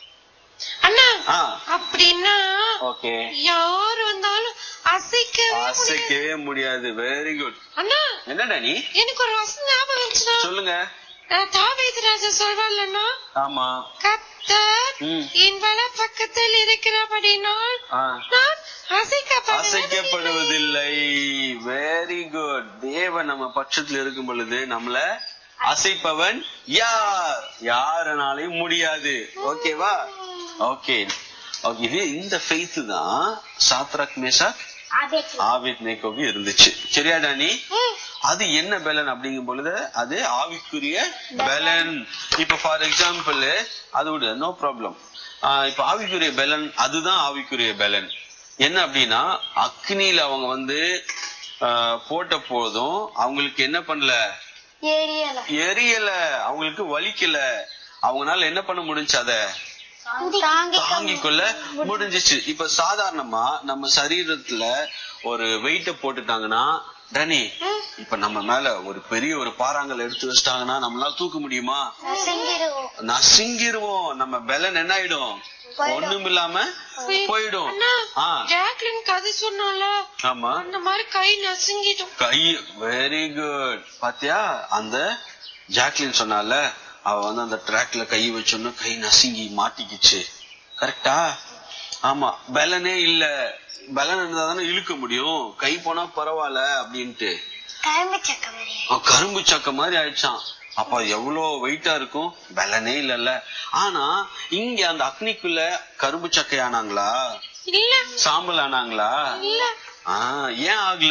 அண்ணா ஆ அப்படின்னா ஓகே யார் வந்தாலும் அசைக்கவே முடியாது. அசைக்கவே முடியாது வெரி குட் அண்ணா என்னடா நீ எனக்கு ஒரு வசனம் ஞாபகம் வந்துச்சுன்னா சொல்லுங்க தாவேது ராஜா சொல்வாள்லண்ணா ஆமா கத்தர் ம். என் வல பக்கத்தில் இருக்கிறபடினால் ஆ நான் அசைக்கப்படுவதில்லை அசைக்கப்படுவதில்லை வெரி குட் தேவன் நம்ம பட்சத்துல இருக்கும் பொழுது நம்மள அசைப்பவன் யார் யாருனாலையும் முடியாது ஓகேவா ஓகே இது இந்த ஃபெய்த் தான் சாத்ராக் மேசாக் ஆவித் நேக்கோக்கு இருந்துச்சு சரியா டானி ம். அது என்ன பலன் அப்படிங்கும் பொழுது அது ஆவிக்குரிய பலன் இப்ப ஃபார் எக்ஸாம்பிள் அது விடு நோ ப்ராப்ளம் இப்ப ஆவிக்குரிய பலன் அதுதான் ஆவிக்குரிய பலன் என்ன அப்படின்னா அக்னியில அவங்க வந்து ஆஹ், போட்ட போதும் அவங்களுக்கு என்ன பண்ணல ஏரியல எரியல அவங்களுக்கு வலிக்கல அவங்கனால என்ன பண்ண முடிஞ்சு அத தாங்கி தாங்கிக் கொள்ள முடிஞ்சிச்சு இப்ப சாதாரணமா நம்ம சரீரத்துல ஒரு வெயிட்ட போட்டுட்டாங்கன்னா டனி இப்ப நம்ம மேல ஒரு பெரிய ஒரு பாறாங்கல் எடுத்து வச்சிட்டாங்கன்னா நம்மளால தூக்க முடியுமா செஞ்சிருவோம் நசுங்கிருவோம் நம்ம பலன் என்ன ஆயிடும் ஒண்ணும் இல்லாம போயிடும் அண்ணா ஆ ஜாக்லின் கதை சொன்னால ஆமா அந்த மாதிரி கை நசுங்கிடும் கை வெரி குட் பாத்தியா அந்த ஜாக்லின் சொன்னால அவ வந்து அந்த ட்ராக்ல கை வச்சோன்னு கை நசுங்கி மாட்டிக்கிச்சு கரெக்டா ஆமா பலனே இல்ல பலன் இருந்தா தானே இழுக்க முடியும் கை போனா பரவாயில்ல அப்படின்ட்டு கரும்பு சக்க மாதிரி அவன் கரும்பு சக்க மாதிரி ஆயிடுச்சான் அப்ப எவ்வளவு வெயிட்டா இருக்கும் பலனே இல்லல்ல ஆனா இங்க அந்த அக்னிக்குள்ள கரும்பு சக்கை ஆனாங்களா இல்ல சாம்பல் ஆனாங்களா இல்ல ஆஹ் ஏன் ஆகல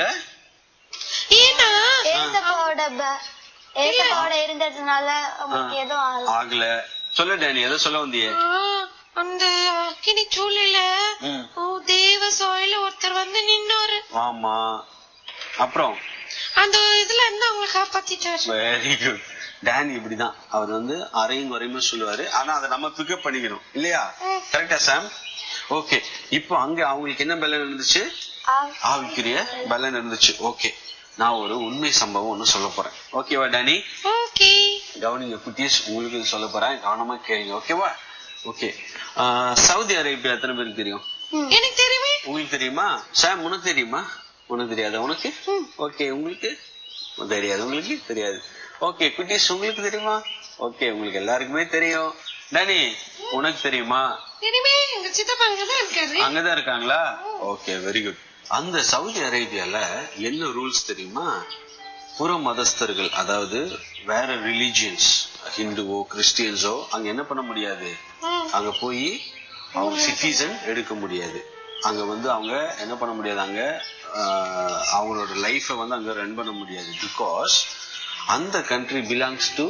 ஏன்னா ஏசப்பாவோட ப- ஏசப்பாவோட இருந்ததுனால அவங்களுக்கு எதுவும் ஆகல. ஆகல சொல்லு டேனி எதை சொல்ல வந்தியே ஆ, அந்த அக்கினி சூழல ம். ஓ தேவ சோயில ஒருத்தர் வந்து நின்னாரு ஆமா அப்புறம் அந்த இதுல இருந்து அவங்களை காப்பாத்திட்டாரு வெரி குட் டேனி இப்படிதான் அவர் வந்து அரையும் குறையுமா சொல்லுவாரு ஆனா அதை நம்ம பிக்கப் பண்ணிக்கணும் இல்லையா ம். கரெக்டா சாம் ஓகே இப்போ அங்க அவங்களுக்கு என்ன பலன் இருந்துச்சு ஆ- ஆவிக்குரிய பலன் இருந்துச்சு ஓகே நான் ஒரு உண்மை சம்பவம் ஒண்ணு சொல்ல போறேன் ஓகேவா டேனி ஓகே கவனிங்க குட்டீஸ் உங்களுக்கு இது சொல்ல போறேன் கவனமா கேளுங்க ஓகேவா ஓகே சவுதி அரேபியா எத்தனை பேருக்கு தெரியும் எனக்கு தெரியுமே உங்களுக்கு தெரியுமா சாம் உனக்கு தெரியுமா உனக்கு தெரியாதா உனக்கு ஓகே உங்களுக்கு தெரியாது உங்களுக்கு தெரியாது ஓகே குட்டீஸ் உங்களுக்கு தெரியுமா ஓகே உங்களுக்கு எல்லாருக்குமே தெரியும் டனி உனக்கு தெரியுமா தெரியுமே எங்க சித்தப்பா அங்கதான் இருக்காரு அங்கதான் இருக்காங்களா ஓகே வெரி குட் அந்த சவுதி அரேபியால என்ன ரூல்ஸ் தெரியுமா புற மதஸ்தர்கள் அதாவது வேற ரிலீஜியன்ஸ் ஹிந்துவோ கிறிஸ்டியன்ஸோ அங்க என்ன பண்ண முடியாது ம். அங்க போய் அவங்க சிட்டிசன் எடுக்க முடியாது அங்க வந்து அவங்க என்ன பண்ண முடியாது அங்க ஆஹ், அவங்களோட லைஃபை வந்து அங்க ரன் பண்ண முடியாது பிகாஸ் அந்த கண்ட்ரி பிலாங்ஸ் டு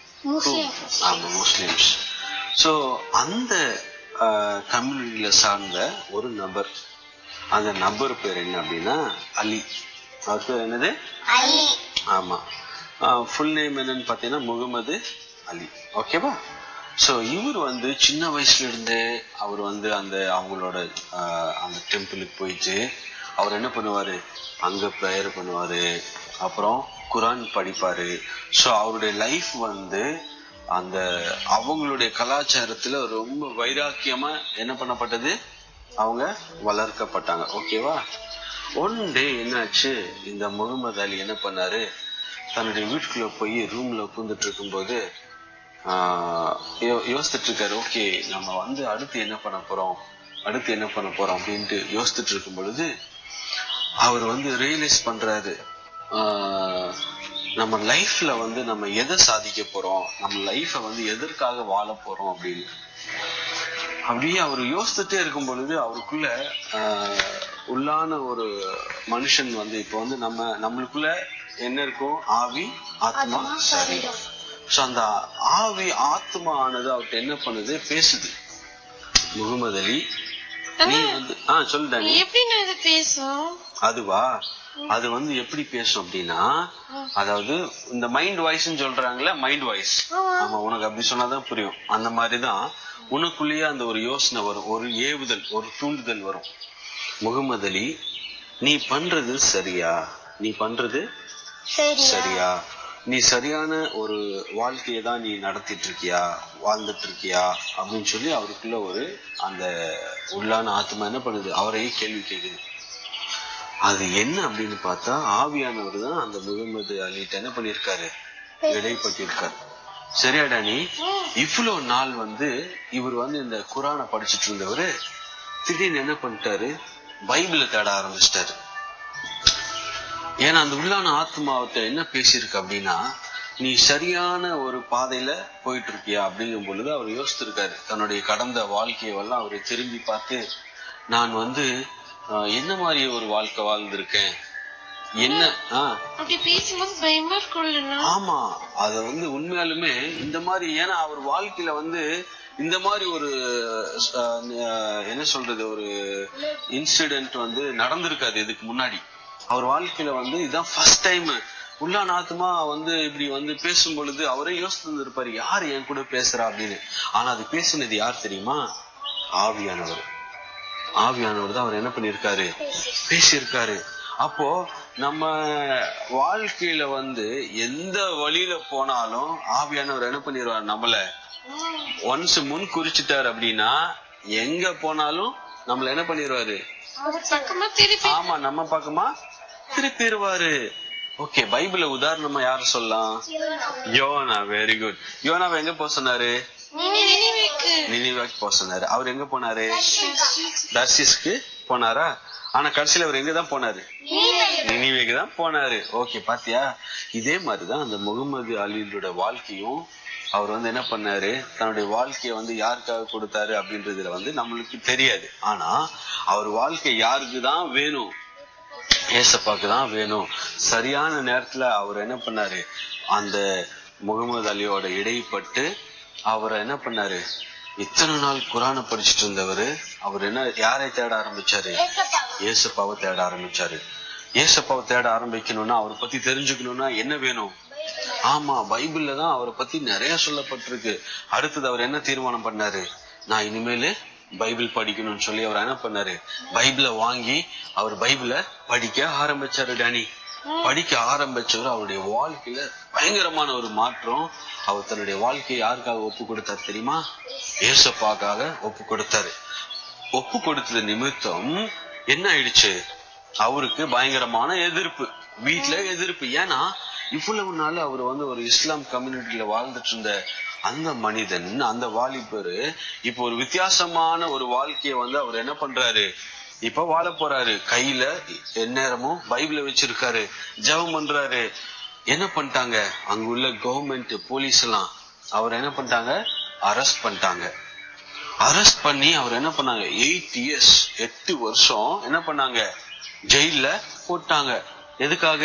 ஆமா முஸ்லிம்ஸ் சோ அந்த கம்யூனிட்டியில சார்ந்த ஒரு நபர் அந்த நபர் பேர் என்ன அப்படின்னா அலி அவர் பேர் என்னது அலி ஆமா ஃபுல் நேம் என்னன்னு பாத்தீங்கன்னா முகமது அலி ஓகேவா சோ இவர் வந்து சின்ன வயசுல இருந்தே அவர் வந்து அந்த அவங்களோட ஆஹ், அந்த டெம்பிளுக்கு போயிட்டு அவர் என்ன பண்ணுவாரு அங்க ப்ரேயர் பண்ணுவாரு அப்புறம் குரான் படிப்பாரு சோ அவருடைய லைஃப் வந்து அந்த அவங்களுடைய கலாச்சாரத்துல ரொம்ப வைராக்கியமா என்ன பண்ணப்பட்டது அவங்க வளர்க்கப்பட்டாங்க ஓகேவா ஒன் டே என்னாச்சு இந்த முகமது அலி என்ன பண்ணாரு தன்னுடைய வீட்டுக்குள்ள போய் ரூம்ல உட்கார்ந்துட்டு இருக்கும்போது ஆஹ் யோ- யோசிச்சுட்டு இருக்காரு ஓகே நம்ம வந்து அடுத்து என்ன பண்ண போறோம் அடுத்து என்ன பண்ண போறோம் அப்படின்ட்டு யோசிச்சுட்டு இருக்கும் பொழுது அவர் வந்து ரியலைஸ் பண்றாரு ஆஹ் நம்ம லைஃப்ல வந்து நம்ம எதை சாதிக்க போறோம் நம்ம லைஃப வந்து எதற்காக வாழ போறோம் அப்படின்னு அப்படியே அவர் யோசிச்சுட்டே இருக்கும் பொழுது அவருக்குள்ள ஆஹ், உள்ளான ஒரு மனுஷன் வந்து இப்போ வந்து நம்ம நம்மளுக்குள்ள என்ன இருக்கும் ஆவி ஆத்மா சரீரம் சோ அந்த ஆவி ஆத்மா ஆனது அவர்கிட்ட என்ன பண்ணுது பேசுது முகமது அலி நீ வந்து ஆ சொல்லுடா நீ எப்படி நான் இதை பேசும் அதுவா அது வந்து எப்படி பேசும் அப்படின்னா அதாவது இந்த மைண்ட் வாய்ஸ்ன்னு சொல்றாங்கல்ல மைண்ட் வாய்ஸ் ஆமா உனக்கு அப்படி சொன்னாதான் புரியும் அந்த மாதிரிதான் உனக்குள்ளேயே அந்த ஒரு யோசனை வரும் ஒரு ஏவுதல் ஒரு தூண்டுதல் வரும் முகமது அலி நீ பண்றது சரியா நீ பண்றது சரி சரியா நீ சரியான ஒரு வாழ்க்கையை தான் நீ நடத்திட்டு இருக்கியா வாழ்ந்துட்டு இருக்கியா அப்படின்னு சொல்லி அவருக்குள்ள ஒரு அந்த உள்ளான ஆத்மா என்ன பண்ணுது அவரையே கேள்வி கேக்குது அது என்ன அப்படின்னு பார்த்தா ஆவியானவர் தான் அந்த முகமது அலிட்ட என்ன பண்ணிருக்காரு இடைப்பட்டிருக்காரு சரியாடா நீ இவ்வளவு நாள் வந்து இவர் வந்து இந்த குரானை படிச்சிட்டு இருந்தவரு திடீர்னு என்ன பண்ணிட்டாரு பைபிளை தேட ஆரம்பிச்சிட்டாரு ஏன்னா அந்த உள்ளான ஆத்மாவத்தை என்ன பேசியிருக்கு அப்படின்னா நீ சரியான ஒரு பாதையில போயிட்டு இருக்கியா அப்படிங்கும் பொழுது அவர் யோசித்திருக்காரு தன்னுடைய கடந்த வாழ்க்கையெல்லாம் அவர் திரும்பி பார்த்து நான் வந்து ஆஹ், என்ன மாதிரி ஒரு வாழ்க்கை வாழ்ந்திருக்கேன் என்ன ஆஹ் அப்படி பேசும்போது பயமா இருக்கும்லண்ணா ஆமா அத வந்து உண்மையாலுமே இந்த மாதிரி ஏன்னா அவர் வாழ்க்கையில வந்து இந்த மாதிரி ஒரு அஹ், அஹ், என்ன சொல்றது ஒரு இன்சிடென்ட் வந்து நடந்திருக்காது இதுக்கு முன்னாடி அவர் வாழ்க்கையில வந்து இதுதான் ஃபர்ஸ்ட் டைம் உள்ளான ஆத்மா வந்து இப்படி வந்து பேசும் பொழுது அவரே யோசித்து இருப்பாரு யார் என் கூட பேசுறா அப்படின்னு ஆனா அது பேசுனது யார் தெரியுமா ஆவியானவர் ஆவியானவர் தான் அவர் என்ன பண்ணிருக்காரு பேசியிருக்காரு அப்போ நம்ம வாழ்க்கையில வந்து எந்த வழியில போனாலும் ஆவியானவர் என்ன பண்ணிடுவார் நம்மள ஒன்ஸ் முன் குறிச்சிட்டாரு அப்படின்னா எங்க போனாலும் நம்மள என்ன பண்ணிடுவாரு ஒரு பக்கமா திருப்பி ஆமா நம்ம பக்கமா திருப்பிடுவாரு ஓகே பைபிள்ல உதாரணமா யாரு சொல்லலாம் யோனா வெரி குட் யோனாவை எங்க போக சொன்னாரு நினைவுக்கு நினைவாக்கு போக சொன்னாரு அவர் எங்க போனாரு தர்சிஸ்க்கு போனாரா ஆனா கடைசியில அவர் எங்க தான் போனாரு நினைவேக்கு தான் போனாரு ஓகே பாத்தியா இதே மாதிரிதான் அந்த முகமது அலியோட வாழ்க்கையும் அவர் வந்து என்ன பண்ணாரு தன்னுடைய வாழ்க்கைய வந்து யாருக்காக கொடுத்தாரு அப்படின்றதுல வந்து நம்மளுக்கு தெரியாது ஆனா அவர் வாழ்க்கை யாருக்கு தான் வேணும் ஏசப்பாக்கு தான் வேணும் சரியான நேரத்துல அவர் என்ன பண்ணாரு அந்த முகமது அலியோட இடைப்பட்டு அவரை என்ன பண்ணாரு இத்தனை நாள் குரானை படிச்சுட்டு இருந்தவரு அவர் என்ன யாரை தேட ஆரம்பிச்சாரு ஏசப்பாவை தேட ஆரம்பிச்சாரு ஏசப்பாவை தேட ஆரம்பிக்கணும்னா அவரை பத்தி தெரிஞ்சுக்கணும்னா என்ன வேணும் ஆமா பைபிள்ல தான் அவரை பத்தி நிறைய சொல்லப்பட்டிருக்கு அடுத்தது அவர் என்ன தீர்மானம் பண்ணாரு நான் இனிமேலு பைபிள் படிக்கணும்னு சொல்லி அவர் என்ன பண்ணாரு பைபிளை வாங்கி அவர் பைபிளை படிக்க ஆரம்பிச்சாரு டேனி படிக்க ஆரம்பிச்சவர் அவருடைய வாழ்க்கையில பயங்கரமான ஒரு மாற்றம் அவர் தன்னுடைய வாழ்க்கையை யாருக்காக ஒப்பு கொடுத்தாரு தெரியுமா ஏசப்பாக்காக ஒப்பு கொடுத்தாரு ஒப்பு கொடுத்தது நிமித்தம் என்ன ஆயிடுச்சு அவருக்கு பயங்கரமான எதிர்ப்பு வீட்டுல எதிர்ப்பு ஏன்னா இவ்வளவு நாள் அவர் வந்து ஒரு இஸ்லாம் கம்யூனிட்டியில வாழ்ந்துட்டு இருந்த அந்த மனிதன் அந்த வாலிபரு இப்ப ஒரு வித்தியாசமான ஒரு வாழ்க்கைய வந்து அவர் என்ன பண்றாரு இப்ப வாழ போறாரு கையில எந்நேரமும் பைபிள வச்சிருக்காரு ஜெபம் பண்றாரு என்ன பண்ணிட்டாங்க அங்க உள்ள கவர்மெண்ட் போலீஸ் எல்லாம் அவர் என்ன பண்ணிட்டாங்க அரெஸ்ட் பண்ணிட்டாங்க அரெஸ்ட் பண்ணி அவர் என்ன பண்ணாங்க எயிட் இயர்ஸ் எட்டு வருஷம் என்ன பண்ணாங்க ஜெயில போட்டாங்க எதுக்காக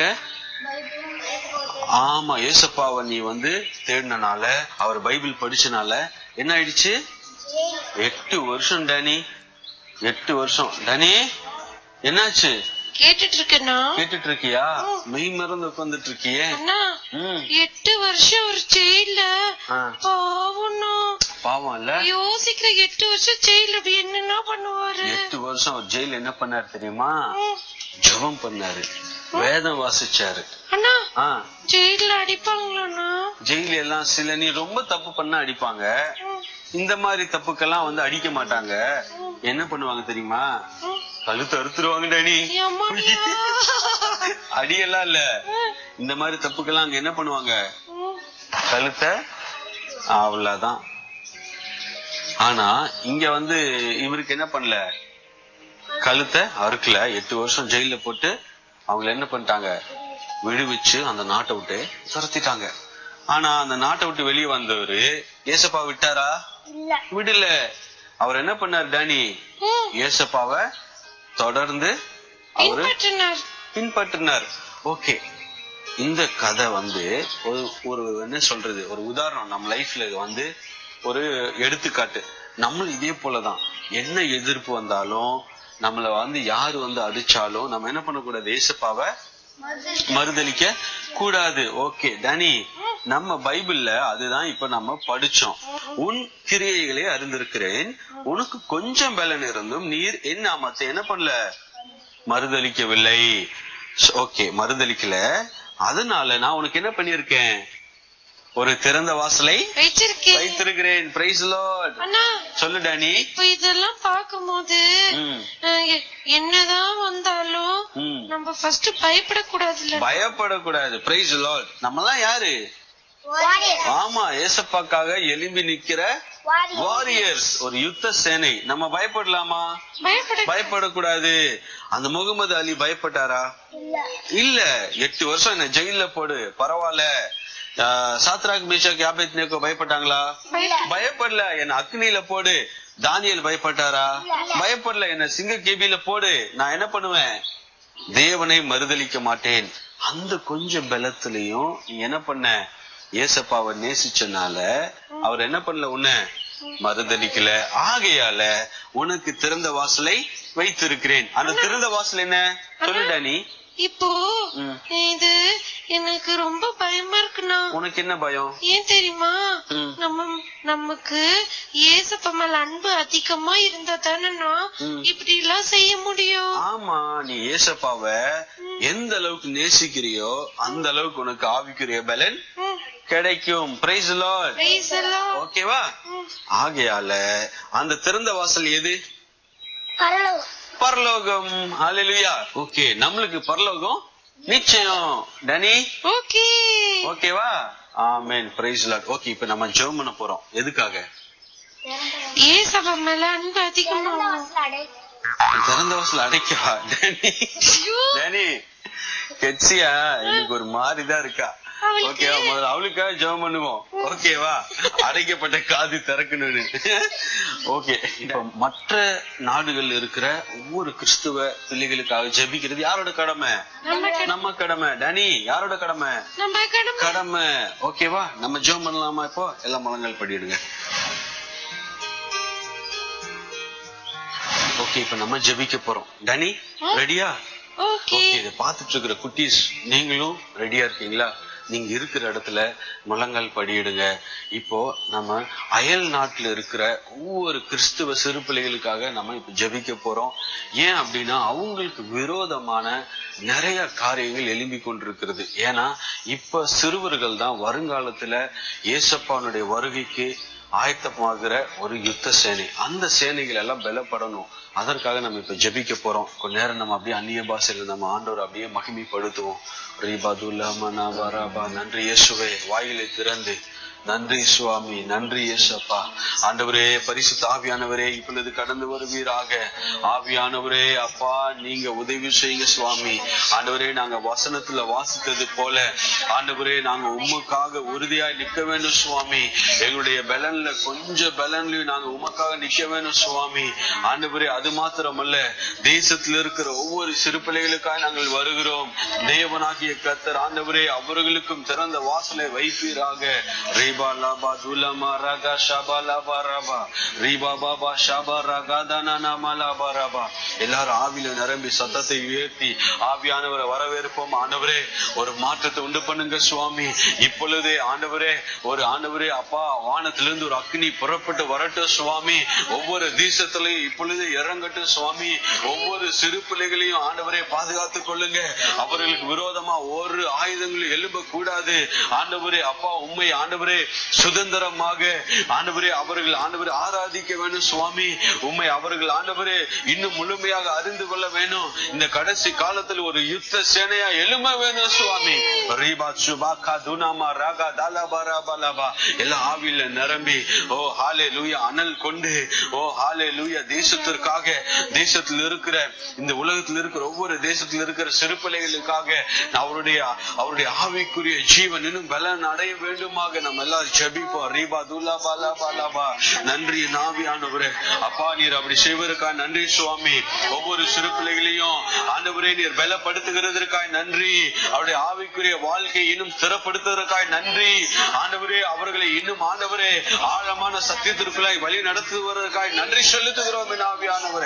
ஆமா ஏசப்பாவை நீ வந்து தேடினனால அவர் பைபிள் படிச்சனால என்ன ஆயிடுச்சு எட்டு வருஷம் டேனி எட்டு வருஷம் டேனி என்னாச்சு கேட்டுட்டு இருக்கேன்னா கேட்டுட்டு இருக்கியா மெய் மறந்து உட்கார்ந்துட்டு இருக்கியே அண்ணா ம் எட்டு வருஷம் ஒரு ஜெயில ஆ. பாவம்ண்ணா பாவம் இல்ல யோசிக்கிற எட்டு வருஷம் ஜெயில அப்படி என்னென்ன பண்ணுவாரு எட்டு வருஷம் அவர் ஜெயில என்ன பண்ணாரு தெரியுமா ம். ஜெபம் பண்ணாரு வேதம் வாசிச்சாரு அண்ணா ஆ ஜெயில அடிப்பாங்களாண்ணா ஜெயில எல்லாம் சில நீ ரொம்ப தப்பு பண்ணா அடிப்பாங்க ம், இந்த மாதிரி தப்புக்கெல்லாம் வந்து அடிக்க மாட்டாங்க என்ன பண்ணுவாங்க தெரியுமா ம். கழுத்து அறுத்துருவாங்க டேனி எம்மாடியா. அடியெல்லாம் இல்ல இந்த மாதிரி தப்புக்கெல்லாம் அங்க என்ன பண்ணுவாங்க ம், கழுத்தை அவ்வளவுதான் ஆனா இங்க வந்து இவருக்கு என்ன பண்ணல கழுத்தை அறுக்கல எட்டு வருஷம் ஜெயில போட்டு அவங்கள என்ன பண்ணிட்டாங்க விடுவிச்சு அந்த நாட்டை விட்டு துரத்திட்டாங்க ஆனா அந்த நாட்டை விட்டு வெளியே வந்தவரு ஏசப்பா விட்டாரா இல்ல விடல அவர் என்ன பண்ணாரு டேனி ம். ஏசப்பாவை தொடர்ந்து அவரு பின்பற்றினார் பின்பற்றினார் ஓகே இந்த கதை வந்து ஒரு ஒரு என்ன சொல்றது ஒரு உதாரணம் நம்ம லைஃப்ல இது வந்து ஒரு எடுத்துக்காட்டு நம்மளும் இதே போலதான் என்ன எதிர்ப்பு வந்தாலும் நம்மள வந்து யாரு வந்து அடிச்சாலும் நம்ம என்ன பண்ணக்கூடாது ஏசப்பாவை மறுதலிக்க கூடாது ஓகே டனி நம்ம பைபிள்ல அதுதான் இப்ப நம்ம படிச்சோம் உன் கிரியைகளை அறிந்திருக்கிறேன் உனக்கு கொஞ்சம் பலன் இருந்தும் நீர் என் நாமத்தை என்ன பண்ணல மறுதலிக்கவில்லை ஓகே மறுதலிக்கல அதனால நான் உனக்கு என்ன பண்ணிருக்கேன் ஒரு திறந்த வாசலை வச்சிருக்கேன் வைத்திருக்கிறேன் பிரைஸ் லார்ட் அண்ணா சொல்லு டேனி இப்ப இதெல்லாம் பார்க்கும்போது ம், அஹ், எ- என்னதான் வந்தாலும் ம். நம்ம ஃபர்ஸ்ட் பயப்படக்கூடாதுல்ல பயப்படக்கூடாது பிரைஸ் லார்ட் நம்மலாம் யாரு வாரியர் ஆமா ஏசப்பாக்காக எலும்பி நிக்கிற வாரியர் வாரியர்ஸ் ஒரு யுத்த சேனை நம்ம பயப்படலாமா பயப்பட பயப்படக்கூடாது அந்த முகமது அலி பயப்பட்டாரா இல்ல இல்ல எட்டு வருஷம் என்ன ஜெயில போடு பரவாயில்ல ஆஹ், சாத்ராக் மீஷாக் யாபேத் நேக்கோ பயப்பட்டாங்களா பயப்படல என்ன அக்னியில போடு தானியல் பயப்பட்டாரா பயப்படல என்ன சிங்க கேபியில போடு நான் என்ன பண்ணுவேன் தேவனை மறுதலிக்க மாட்டேன் அந்த கொஞ்சம் பலத்திலையும் நீ என்ன பண்ண ஏசப்பாவை நேசிச்சனால அவர் என்ன பண்ணல உன்னை மறுதலிக்கல ஆகையால உனக்கு திறந்த வாசலை வைத்திருக்கிறேன் அந்த திறந்த வாசல் என்ன சொல்லுடா நீ இப்போ ம். இது எனக்கு ரொம்ப பயமா இருக்குண்ணா உனக்கு என்ன பயம் ஏன் தெரியுமா ம். நம்ம நமக்கு ஏசப்பா மேல அன்பு அதிகமா இருந்தா தானேண்ணா ம். இப்படி எல்லாம் செய்ய முடியும் ஆமா நீ ஏசப்பாவ எந்த அளவுக்கு நேசிக்கிறியோ அந்த அளவுக்கு உனக்கு ஆவிக்குரிய பலன் ம். கிடைக்கும் praise Lord Praise the Lord. ஓகேவா ம். ஆகையால அந்த திறந்த வாசல் எது பரலோகம் பரலோகம் ஹalleluya ஓகே நம்மளுக்கு பரலோகம் நிச்சயம் டனி ஓகே ஓகேவா ஆமென் பிரைஸ் லார்ட் ஓகே இப்போ நம்ம ஜெபம் பண்ண போறோம் எதுக்காக ஏசப்பா மேல அன்பு அதிகமா திறந்த வாசல் அடைக்கவா டனி ஐயோ. டனி கெட்சியா இன்னைக்கு ஒரு மாதிரிதான் இருக்கா அவளுக்கு- ஓகேவா முதல்ல அவளுக்காக ஜெபம் பண்ணுவோம் ஓகேவா அடைக்கப்பட்ட காது திறக்கணும்னு ஓகே இப்ப மற்ற நாடுகள்ல இருக்கிற ஒவ்வொரு கிறிஸ்துவ பிள்ளைகளுக்காக ஜெபிக்கிறது யாரோட கடமை நம்ம கடமை. நம்ம கடமை டனி யாரோட கடமை நம்ம கடமை கடமை ஓகேவா நம்ம ஜெபம் பண்ணலாமா இப்போ எல்லா முழங்கள் படிடுங்க ஓகே இப்ப நம்ம ஜெபிக்க போறோம் டனி ரெடியா ஓகே ஓகே இதை பார்த்துட்டு இருக்கிற குட்டீஸ் நீங்களும் ரெடியா இருக்கீங்களா நீங்க இருக்கிற இடத்துல முழங்கால் படியிடுங்க இப்போ நம்ம அயல் நாட்டுல இருக்கிற ஒவ்வொரு கிறிஸ்துவ சிறு பிள்ளைகளுக்காக நம்ம இப்ப ஜெபிக்க போறோம் ஏன் அப்படின்னா அவங்களுக்கு விரோதமான நிறைய காரியங்கள் எழும்பி கொண்டிருக்கிறது ஏன்னா இப்ப சிறுவர்கள் தான் வருங்காலத்துல ஏசப்பானுடைய வருகைக்கு ஆயத்தமாகிற ஒரு யுத்த சேனை அந்த சேனைகள் எல்லாம் பலப்படணும் அதற்காக நம்ம இப்ப ஜெபிக்க போறோம் கொஞ்ச நேரம் நம்ம அப்படியே அந்நிய பாஷையில நம்ம ஆண்டவர் அப்படியே மகிமைப்படுத்துவோம் ரீபாதுல்லாமனா வராபா நன்றி இயேசுவே வாயிலை திறந்து நன்றி சுவாமி நன்றி இயேசப்பா ஆண்டவரே பரிசுத்த ஆவியானவரே இப்பொழுது கடந்து வருவீராக ஆவியானவரே அப்பா நீங்க உதவி செய்யுங்க சுவாமி ஆண்டவரே நாங்க வசனத்துல வாசித்தது போல ஆண்டவரே நாங்க உமக்காக உறுதியாய் நிக்க வேண்டும் சுவாமி எங்களுடைய பலன்ல கொஞ்சம் பலன்லயும் நாங்க உமக்காக நிக்க வேணும் சுவாமி ஆண்டவரே அது மாத்திரமல்ல தேசத்தில் இருக்கிற ஒவ்வொரு சிறு பிள்ளைகளுக்காய் நாங்கள் வருகிறோம் தேவனாகிய கத்தர் ஆண்டவரே அவர்களுக்கும் திறந்த வாசலை வைப்பீராக ரீபா லாபா துலமா ரகா ஷபா லாபா ரபா ரீபா பாபா ஷபா ரகா தானா நாமா லாபா ரபா எல்லாரும் ஆவியில நிரம்பி சத்தத்தை உயர்த்தி ஆவியானவரை வரவேற்போம் ஆண்டவரே ஒரு மாற்றத்தை உண்டு பண்ணுங்க சுவாமி இப்பொழுதே ஆண்டவரே ஒரு ஆண்டவரே அப்பா வானத்திலிருந்து ஒரு அக்னி புறப்பட்டு வரட்டும் சுவாமி ஒவ்வொரு தேசத்திலையும் இப்பொழுது இறங்கட்டும் சுவாமி ஒவ்வொரு சிறு பிள்ளைகளையும் ஆண்டவரே பாதுகாத்துக் கொள்ளுங்க அவர்களுக்கு விரோதமா ஒரு ஆயுதங்களும் எழும்ப கூடாது ஆண்டவரே அப்பா உண்மை ஆண்டவரே சுதந்திரமாக ஆண்டவரே அவர்கள் ஆண்டவரே ஆராதிக்க வேணும் சுவாமி உண்மை அவர்கள் ஆண்டவரே இன்னும் முழுமையாக அறிந்து கொள்ள வேணும் இந்த கடைசி காலத்தில் ஒரு யுத்த சேனையா எழும வேணும் சுவாமி ரீபா சுபாக்கா துனாமா ராகா தாலாபா ராபா லாபா எல்லாம் ஆவியில நிரம்பி ஓ ஹாலே லூயா அனல் கொண்டு ஓ ஹாலே லூயா தேசத்திற்காக தேசத்தில் இருக்கிற இந்த உலகத்தில் இருக்கிற ஒவ்வொரு தேசத்தில் இருக்கிற சிறு பிள்ளைகளுக்காக அவருடைய அவருடைய ஆவிக்குரிய ஜீவன் இன்னும் பலன் அடைய வேண்டுமாக நம்ம எல்லாரும் ஜெபிப்போம் ரீபா துல்லா பாலா பாலா பா நன்றி நாவியானவரே அப்பா நீர் அப்படி செய்வதற்காக நன்றி சுவாமி ஒவ்வொரு சிறு பிள்ளைகளையும் ஆண்டவரே நீர் பலப்படுத்துகிறதற்காய் நன்றி அவருடைய ஆவிக்குரிய வாழ்க்கை இன்னும் ஸ்திரப்படுத்துவதற்காய் நன்றி ஆண்டவரே அவர்களை இன்னும் ஆண்டவரே ஆழமான சத்தியத்திற்குள்ளாய் வழி நடத்துவதற்காய் நன்றி செலுத்துகிறோம் என் ஆவியானவரே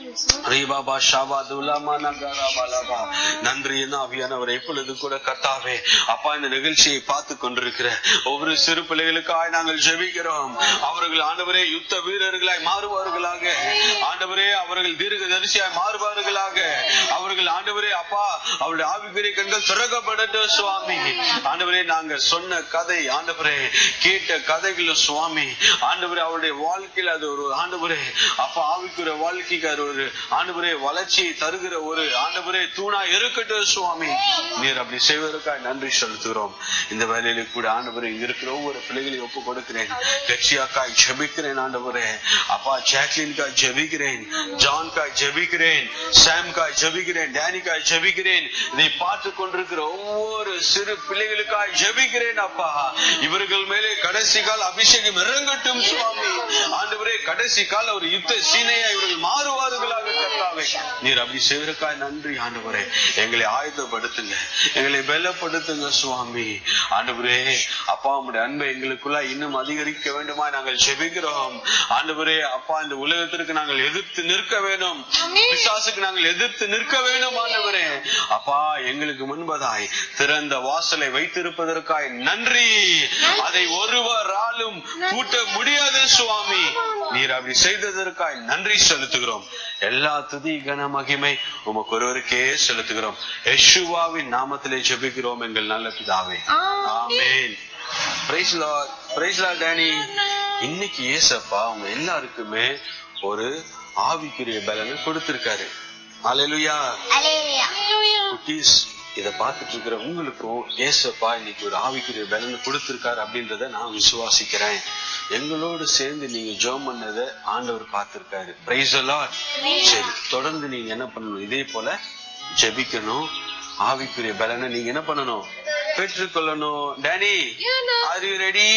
ரீபாபா ஷாபா துலாமா நகரா பாலாபா நன்றி என் ஆவியானவரே இப்பொழுது கூட கர்த்தாவே அப்பா இந்த நிகழ்ச்சியை பார்த்து கொண்டிருக்கிற ஒவ்வொரு சிறு பிள்ளைகளுக்காய் நாங்கள் ஜெபிக்கிறோம் அவர்கள் ஆண்டவரே யுத்த வீரர்களாய் மாறுவார்களாக ஆண்டவரே அவர்கள் தீர்க்க தரிசியாய் மாறுவார்களாக அவர்கள் ஆண்டவரே அப்பா அவருடைய ஆவிக்குரிய கண்கள் திறக்கப்படட்டும் சுவாமி ஆண்டவரே நாங்க சொன்ன கதை ஆண்டவரே கேட்ட கதைகள் சுவாமி ஆண்டவரே அவருடைய வாழ்க்கையில் அது ஒரு ஆண்டவரே அப்பா ஆவிக்குரிய வாழ்க்கைக்கு அது ஒரு ஆண்டவரே வளர்ச்சியை தருகிற ஒரு ஆண்டவரே தூணா இருக்கட்டும் சுவாமி நீர் அப்படி செய்வதற்காக நன்றி செலுத்துகிறோம் இந்த வேலையில கூட ஆண்டவரே இங்க இருக்கிற ஒவ்வொரு பிள்ளைகளையும் ஒப்பு கொடுக்கிறேன் கட்சியாக்காய் ஜெபிக்கிறேன் ஆண்டவரே அப்பா ஜாக்லின்காய் ஜெபிக்கிறேன் ஜான்காய் ஜெபிக்கிறேன் சாம்காய் ஜெபிக்கிறேன் டேனிக்காய் ஜெபிக்கிறேன் இதை பார்த்து கொண்டிருக்கிற ஒவ்வொரு சிறு பிள்ளைகளுக்காய் ஜெபிக்கிறேன் அப்பா இவர்கள் மேலே கடைசி கால அபிஷேகம் இறங்கட்டும் சுவாமி ஆண்டவரே கடைசி கால ஒரு யுத்த சீனையா இவர்கள் மாறுவார்களாக கர்த்தாவே நீர் அப்படி செய்வதற்காய் நன்றி ஆண்டவரே எங்களை ஆயுதப்படுத்துங்க எங்களை பலப்படுத்துங்க சுவாமி ஆண்டவரே அப்பா உம்முடைய அன்பை எங்களுக்குள்ள இன்னும் அதிகரிக்க வேண்டுமா நாங்கள் ஜெபிக்கிறோம் ஆண்டவரே அப்பா இந்த உலகத்திற்கு நாங்கள் எதிர்த்து நிற்க வேண்டும் பிசாசுக்கு நாங்கள் எதிர்த்து நிற்க வேண்டும் ஆண்டவரே அப்பா எங்களுக்கு முன்பதாய் திறந்த வாசலை வைத்திருப்பதற்காய் நன்றி அதை ஒருவராலும் கூட்ட முடியாது சுவாமி நீர் அப்படி செய்ததற்காய் நன்றி செலுத்துகிறோம் எல்லா துதி கன மகிமை உமக்கு ஒருவருக்கே செலுத்துகிறோம் யெஷுவாவின் நாமத்திலே ஜெபிக்கிறோம் எங்கள் நல்ல பிதாவே ஆமென் praise Lord praise Lord Danny இன்னைக்கு ஏசப்பா அவங்க எல்லாருக்குமே ஒரு ஆவிக்குரிய பலனை கொடுத்திருக்காரு அல்லேலூயா அலேலியா குட்டீஸ் இத பார்த்துட்டு இருக்கிற உங்களுக்கும் ஏசப்பா இன்னைக்கு ஒரு ஆவிக்குரிய பலனை கொடுத்திருக்காரு அப்படின்றத நான் விசுவாசிக்கிறேன் எங்களோடு சேர்ந்து நீங்க ஜெபம் பண்ணத ஆண்டவர் பார்த்திருக்காரு பிரைஸ் எல்லாம் சரி தொடர்ந்து நீங்க என்ன பண்ணணும் இதே போல ஜெபிக்கணும் ஆவிக்குரிய பலனை நீங்க என்ன பண்ணணும் பெற்றுக்கொள்ளணும் Danny are you ready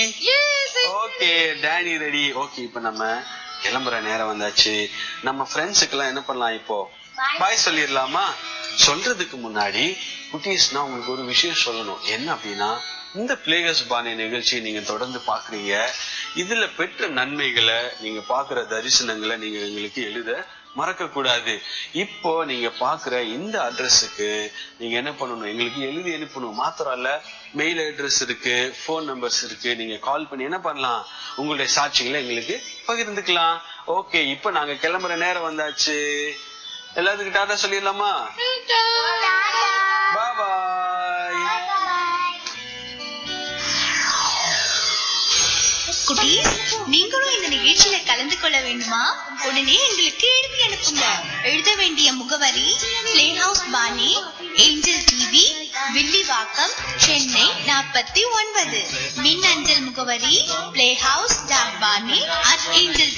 okay Danny ready okay இப்ப நம்ம கிளம்புற நேரம் வந்தாச்சு நம்ம ஃப்ரெண்ட்ஸுக்கு எல்லாம் என்ன பண்ணலாம் இப்போ பாய் சொல்லிடலாமா சொல்றதுக்கு முன்னாடி குட்டீஸ் நான் உங்களுக்கு ஒரு விஷயம் சொல்லணும் என்ன அப்படின்னா இந்த பிளேயர்ஸ் பாணி நிகழ்ச்சியை நீங்க தொடர்ந்து பாக்குறீங்க இதுல பெற்ற நன்மைகளை நீங்க பாக்குற தரிசனங்களை நீங்க எங்களுக்கு எழுத மறக்க கூடாது இப்போ நீங்க பாக்குற இந்த அட்ரஸுக்கு நீங்க என்ன பண்ணணும் எங்களுக்கு எழுதி அனுப்பணும் மாத்திரம் இல்ல மெயில் அட்ரஸ் இருக்கு போன் நம்பர்ஸ் இருக்கு நீங்க கால் பண்ணி என்ன பண்ணலாம் உங்களுடைய சாட்சிகளை எங்களுக்கு பகிர்ந்துக்கலாம் ஓகே இப்போ நாங்க கிளம்புற நேரம் வந்தாச்சு எல்லாத்துக்கும் டாடா சொல்லிடலாமா பாய் பாய் குட்டீஸ் நீங்களும் இந்த நிகழ்ச்சியில கலந்து கொள்ள வேண்டுமா உடனே எங்களுக்கு எழுதி அனுப்புங்க எழுத வேண்டிய முகவரி பிளே ஹவுஸ் பாணி ஏஞ்சல் டிவி வில்லிவாக்கம் சென்னை நாற்பத்தி ஒன்பது மின் அஞ்சல் முகவரி பிளே ஹவுஸ் டாட் பாணி அட் ஏஞ்சல்